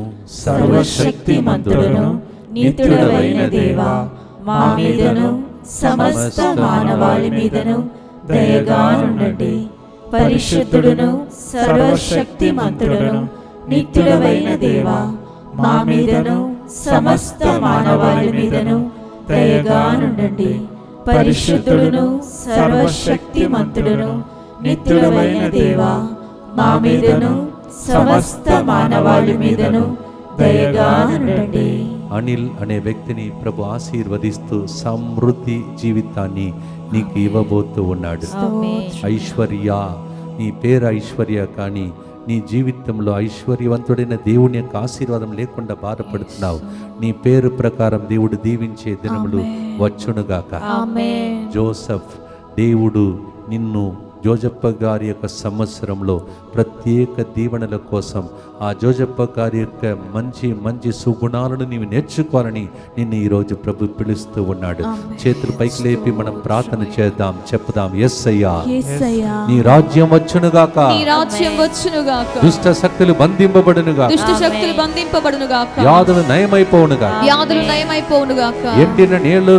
సర్వశక్తిమంతుడును నీతుడవైన దేవా మా మీదను సమస్త మానవాళి మీదను దయగా నుండండి పరిశుద్ధుడును సర్వశక్తిమంతుడును నిత్యుడవైన దేవా మా మీదను సమస్త మానవాళి మీదను దయగా నుండండి పరిశుద్ధుడును సర్వశక్తిమంతుడును నిత్యుడవైన దేవా మా మీదను సమస్త మానవాళి మీదను దయగా నుండండి అనిల్ అనే వ్యక్తిని ప్రభు ఆశీర్వదిస్తూ సమృద్ధి జీవితాన్ని నీకు ఇవ్వబోతూ ఉన్నాడు ఐశ్వర్య నీ పేరు ఐశ్వర్య కానీ నీ జీవితంలో ఐశ్వర్యవంతుడైన దేవుని యొక్క ఆశీర్వాదం లేకుండా బాధపడుతున్నావు నీ పేరు ప్రకారం దేవుడు దీవించే దినములు వచ్చునుగాక జోసఫ్ దేవుడు నిన్ను జోజప్ప గారి యొక్క సంవత్సరంలో ప్రత్యేక దీవెనల కోసం ఆ జోజప్ప గారి యొక్క మంచి మంచి సుగుణాలను నీవు నేర్చుకోవాలని నిన్ను ఈరోజు ప్రభు పిలుస్తూ ఉన్నాడు చేతులు పైకి లేపి మనం ప్రార్థన చేద్దాం చెప్పుదాం ఎస్ అయ్యా యేసయ్యా నీ రాజ్యం వచ్చునుగాక నీ రాజ్యం వచ్చునుగాక దుష్ట శక్తులు బంధింపబడునుగా దుష్ట శక్తులు బంధింపబడునుగాక వ్యాధులు నయమైపోవునుగా వ్యాధులు నయమైపోవునుగాక ఎండిన నీళ్ళు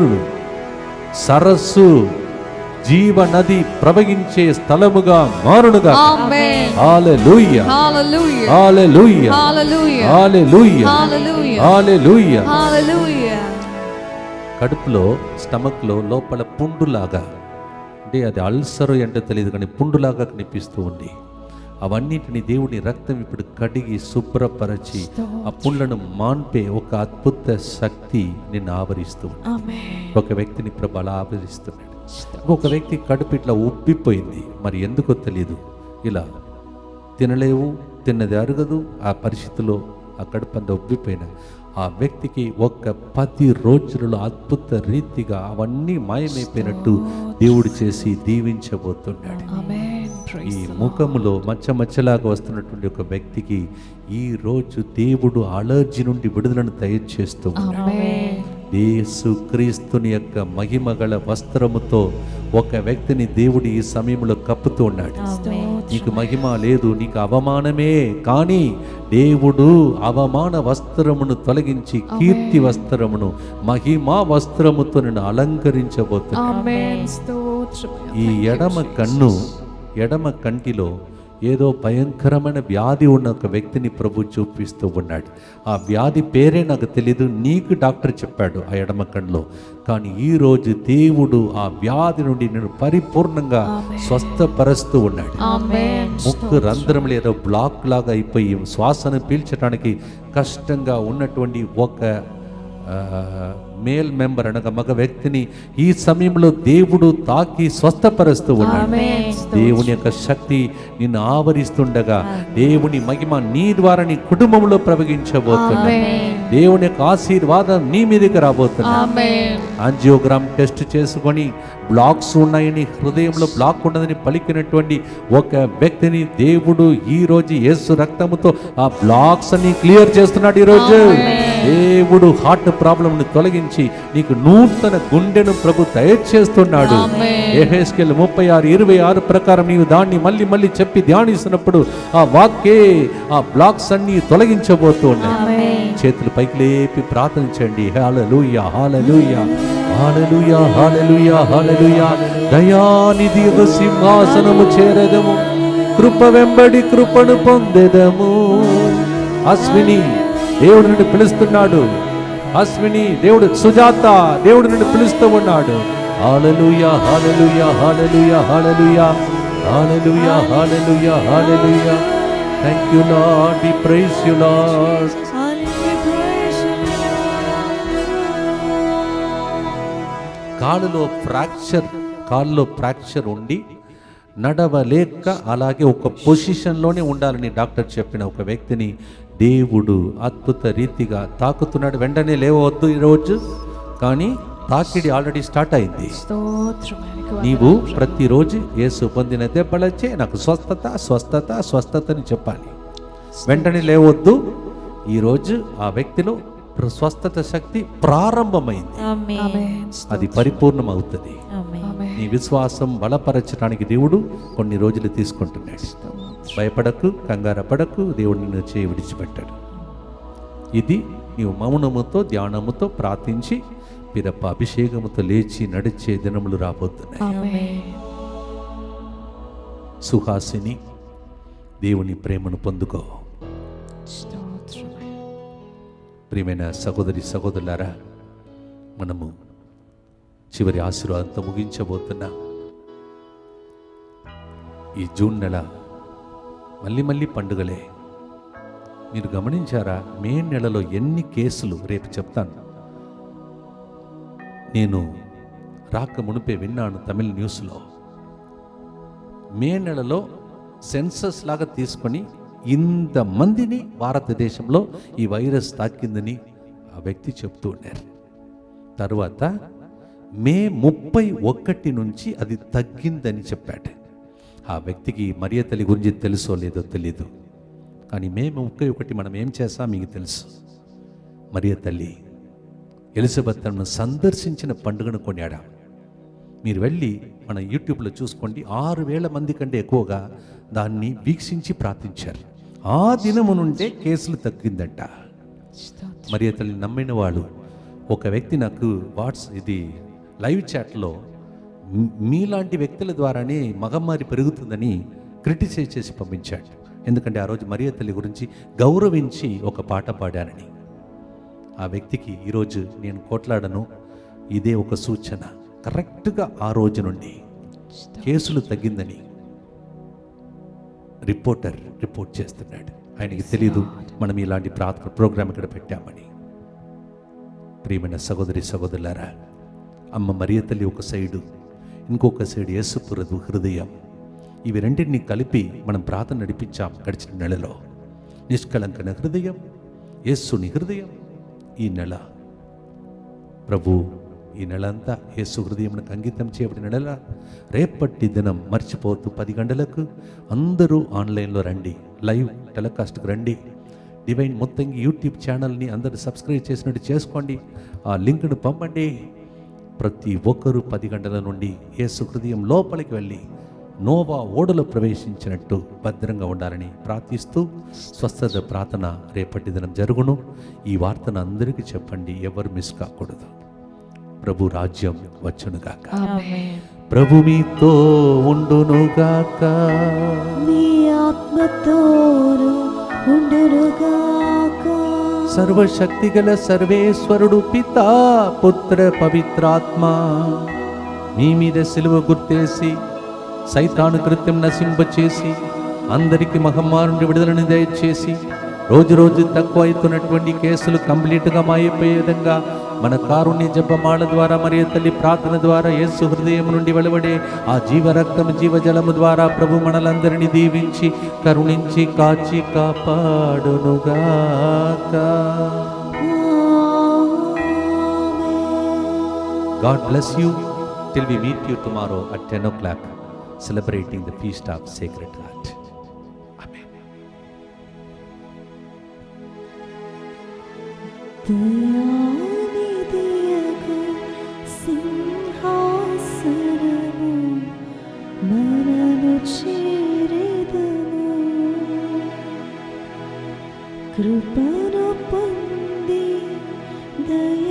సరస్సు జీవ నది ప్రవహించే స్థలముగా మారునుగా ఆమేన్ హల్లెలూయా హల్లెలూయా హల్లెలూయా హల్లెలూయా హల్లెలూయా హల్లెలూయా హల్లెలూయా హల్లెలూయా కడుపులో స్టమక్లో లోపల పుండులాగా అంటే అది అల్సర్ ఏంటో తెలియదు కానీ పుండులాగా కనిపిస్తూ ఉంది అవన్నిటిని దేవుని రక్తం ఇప్పుడు కడిగి శుభ్రపరచి ఆ పుండ్లను మాన్పే ఒక అద్భుత శక్తి నిన్ను ఆవరిస్తూ ఉంది. ఒక వ్యక్తిని ప్రభు అలా ఆవరిస్తున్నాడు ఇంకొక వ్యక్తి కడుపు ఇట్లా ఉబ్బిపోయింది మరి ఎందుకో తెలియదు ఇలా తినలేవు తిన్నది అరగదు ఆ పరిస్థితిలో ఆ కడుపు అంతా ఉబ్బిపోయిన ఆ వ్యక్తికి ఒక్క పది రోజులలో అద్భుత రీతిగా అవన్నీ మాయమైపోయినట్టు దేవుడు చేసి దీవించబోతున్నాడు ఈ ముఖములో మచ్చ మచ్చలాగా వస్తున్నటువంటి ఒక వ్యక్తికి ఈ రోజు దేవుడు అలర్జీ నుండి విడుదలను దయచేస్తూ ఉన్నాడు యేసు క్రీస్తుని యొక్క మహిమగల వస్త్రముతో ఒక వ్యక్తిని దేవుడు ఈ సమయంలో కప్పుతూ ఉన్నాడు నీకు మహిమ లేదు నీకు అవమానమే కానీ దేవుడు అవమాన వస్త్రమును తొలగించి కీర్తి వస్త్రమును మహిమా వస్త్రముతో నేను అలంకరించబోతున్నాడు ఈ ఎడమ కన్ను ఎడమ కంటిలో ఏదో భయంకరమైన వ్యాధి ఉన్న ఒక వ్యక్తిని ప్రభు చూపిస్తూ ఉన్నాడు ఆ వ్యాధి పేరే నాకు తెలీదు నీకు డాక్టర్ చెప్పాడు ఆ ఎడమ కన్నులో కానీ ఈ రోజు దేవుడు ఆ వ్యాధి నుండి నేను పరిపూర్ణంగా స్వస్థపరుస్తూ ఉన్నాడు ముక్కు రంధ్రములు ఏదో బ్లాక్ లాగా అయిపోయి శ్వాసను పీల్చడానికి కష్టంగా ఉన్నటువంటి ఒక ఆ, మేల్ మెంబర్ అనగా మగ వ్యక్తిని ఈ సమయంలో దేవుడు తాకి స్వస్థపరుస్తూ ఉన్నాడు దేవుని యొక్క శక్తి నిన్ను ఆవరిస్తుండగా దేవుని మహిమ నీ ద్వారా నీ కుటుంబంలో ప్రవహించబోతున్నా దేవుని యొక్క ఆశీర్వాదం నీ మీదకి రాబోతున్నా ఆంజియోగ్రామ్ టెస్ట్ చేసుకొని బ్లాక్స్ ఉన్నాయని హృదయంలో బ్లాక్ ఉన్నదని పలికినటువంటి ఒక వ్యక్తిని దేవుడు ఈ రోజు యేసు రక్తముతో ఆ బ్లాక్స్ అన్ని క్లియర్ చేస్తున్నాడు ఈ రోజు దేవుడు హార్ట్ ప్రాబ్లం ని తొలగించి నీకు నూతన గుండెను ప్రభు దయచేస్తున్నాడు ఏహెస్కెల్ ముప్పై ఆరు ఇరవై ఆరు ప్రకారం నీవు దాన్ని మళ్ళీ మళ్ళీ చెప్పి ధ్యానిస్తున్నప్పుడు ఆ వాక్యే ఆ బ్లాక్స్ అన్ని తొలగించబోతూ ఉన్నాయి చేతులు పైకి లేపి ప్రార్థించండి hallelujah hallelujah hallelujah hallelujah hallelujah దయానిధి యొక్క సింహాసనము చేరదము కృప వెంబడి కృపను పొందెదము అశ్విని దేవుడు నిన్ను పిలుస్తున్నాడు అశ్విని దేవుడు సుజాత దేవుడు నిన్ను పిలుస్తూ ఉన్నాడు hallelujah hallelujah hallelujah hallelujah hallelujah hallelujah hallelujah thank you Lord we praise you Lord కాలులో ఫ్రాక్చర్ కాలులో ఫ్రాక్చర్ ఉండి నడవలేక అలాగే ఒక పొజిషన్లోనే ఉండాలని డాక్టర్ చెప్పిన ఒక వ్యక్తిని దేవుడు అద్భుత రీతిగా తాకుతున్నాడు వెంటనే లేవద్దు ఈరోజు కానీ తాకిడి ఆల్రెడీ స్టార్ట్ అయింది నీవు ప్రతిరోజు యేసు పొందిన దెబ్బలచ్చే నాకు స్వస్థత స్వస్థత స్వస్థత అని చెప్పాలి వెంటనే లేవద్దు ఈరోజు ఆ వ్యక్తిలో ప్ర- స్వస్థత శక్తి ప్రారంభమైంది అది పరిపూర్ణం అవుతుంది నీ విశ్వాసం బలపరచడానికి దేవుడు కొన్ని రోజులు తీసుకుంటున్నాడు భయపడకు కంగారపడకు దేవుడు నిన్ను చేయి విడిచిపెట్టాడు ఇది నీవు మౌనముతో ధ్యానముతో ప్రార్థించి పిరప్ప అభిషేకముతో లేచి నడిచే దినములు రాబోతున్నాయి సుహాసిని దేవుని ప్రేమను పొందుకో ప్రియమైన సహోదరి సహోదరులారా మనము చివరి ఆశీర్వాదంతో ముగించబోతున్నా ఈ జూన్ నెల మళ్ళీ మళ్ళీ పండుగలే మీరు గమనించారా మే నెలలో ఎన్ని కేసులు రేపు చెప్తాను నేను రాక మునిపే విన్నాను తమిళ న్యూస్లో మే నెలలో సెన్సస్ లాగా తీసుకొని ఇంతమందిని భారతదేశంలో ఈ వైరస్ తాకిందని ఆ వ్యక్తి చెప్తూ ఉన్నారు తర్వాత మే ముప్పై ఒకటి నుంచి అది తగ్గిందని చెప్పాడు ఆ వ్యక్తికి మరియ తల్లి గురించి తెలుసో లేదో తెలీదు కానీ మే ముప్పై ఒకటి మనం ఏం చేస్తాం మీకు తెలుసు మరియ తల్లి ఎలిజబెత్ను సందర్శించిన పండుగను కొనియాడాం మీరు వెళ్ళి మన యూట్యూబ్లో చూసుకోండి ఆరు వేల మంది కంటే ఎక్కువగా దాన్ని వీక్షించి ప్రార్థించారు ఆ దినము నుండే కేసులు తగ్గిందంట మరి అతన్ని నమ్మిన వాళ్ళు ఒక వ్యక్తి నాకు వాట్స్ ఇది లైవ్ చాట్లో "మీ- మీలాంటి వ్యక్తుల ద్వారానే మగమ్మారి పెరుగుతుందని క్రిటిసైజ్ చేసి పంపించాడు ఎందుకంటే ఆ రోజు మరియ తల్లి గురించి గౌరవించి ఒక పాట పాడానని ఆ వ్యక్తికి ఈరోజు నేను కోట్లాడను ఇదే ఒక సూచన కరెక్ట్గా ఆ రోజు నుండి కేసులు తగ్గిందని రిపోర్టర్ రిపోర్ట్ చేస్తున్నాడు ఆయనకి తెలియదు మనం ఇలాంటి ప్రార్థన ప్రోగ్రామ్ ఇక్కడ పెట్టామని ప్రియమైన సహోదరి సహోదరులారా అమ్మ మరియ తల్లి ఒక సైడు ఇంకొక సైడు యేసుపురదు హృదయం ఇవి రెండింటిని కలిపి మనం ప్రార్థన నడిపించాం గడిచిన నెలలో నిష్కళంకన హృదయం యేసుని హృదయం ఈ నెల ప్రభు ఈ నెలంతా యేసు హృదయమునకు అంకితం చేయబడిన నెల రేపటి దినం మర్చిపోతూ పది గంటలకు అందరూ ఆన్లైన్లో రండి లైవ్ టెలికాస్ట్కి రండి డివైన్ మొత్తంగా యూట్యూబ్ ఛానల్ని అందరూ సబ్స్క్రైబ్ చేసినట్టు చేసుకోండి ఆ లింక్ను పంపండి ప్రతి ఒక్కరూ పది గంటల నుండి యేసు హృదయం లోపలికి వెళ్ళి నోవా ఓడలో ప్రవేశించినట్టు భద్రంగా ఉండాలని ప్రార్థిస్తూ స్వస్థత ప్రార్థన రేపటి దినం జరుగును ఈ వార్తను అందరికీ చెప్పండి ఎవరు మిస్ కాకూడదు ప్రభు రాజ్యం వచ్చునుగాక ప్రభు మీతో ఉండునుగాక మీ ఆత్మతోను ఉండునుగాక సర్వశక్తిగల సర్వేశ్వరుడు పితా పుత్ర పవిత్రాత్మ మీ మీద సిలువ గుర్తేసి సైతాను కృత్యం నశింపచేసి అందరికి మహమ్మారుని విడుదలను దయచేసి రోజు రోజు తక్కువ అవుతున్నటువంటి కేసులు కంప్లీట్గా మాయిపోయే విధంగా మన కారుణ్య జపమాల ద్వారా మరియు తల్లి ప్రార్థన ద్వారా యేసు హృదయం నుండి వెలువడే ఆ జీవ రక్తం జీవజలము ద్వారా ప్రభు మనలందరినీ దీవించి కరుణించి కాచి కాపాడునుగాక God bless you till we meet you tomorrow at 10 o'clock, celebrating the feast of Sacred Heart. Amen. దయానిధియగు సింహాసనము మనను చేరెదము కృపను పొంది దయ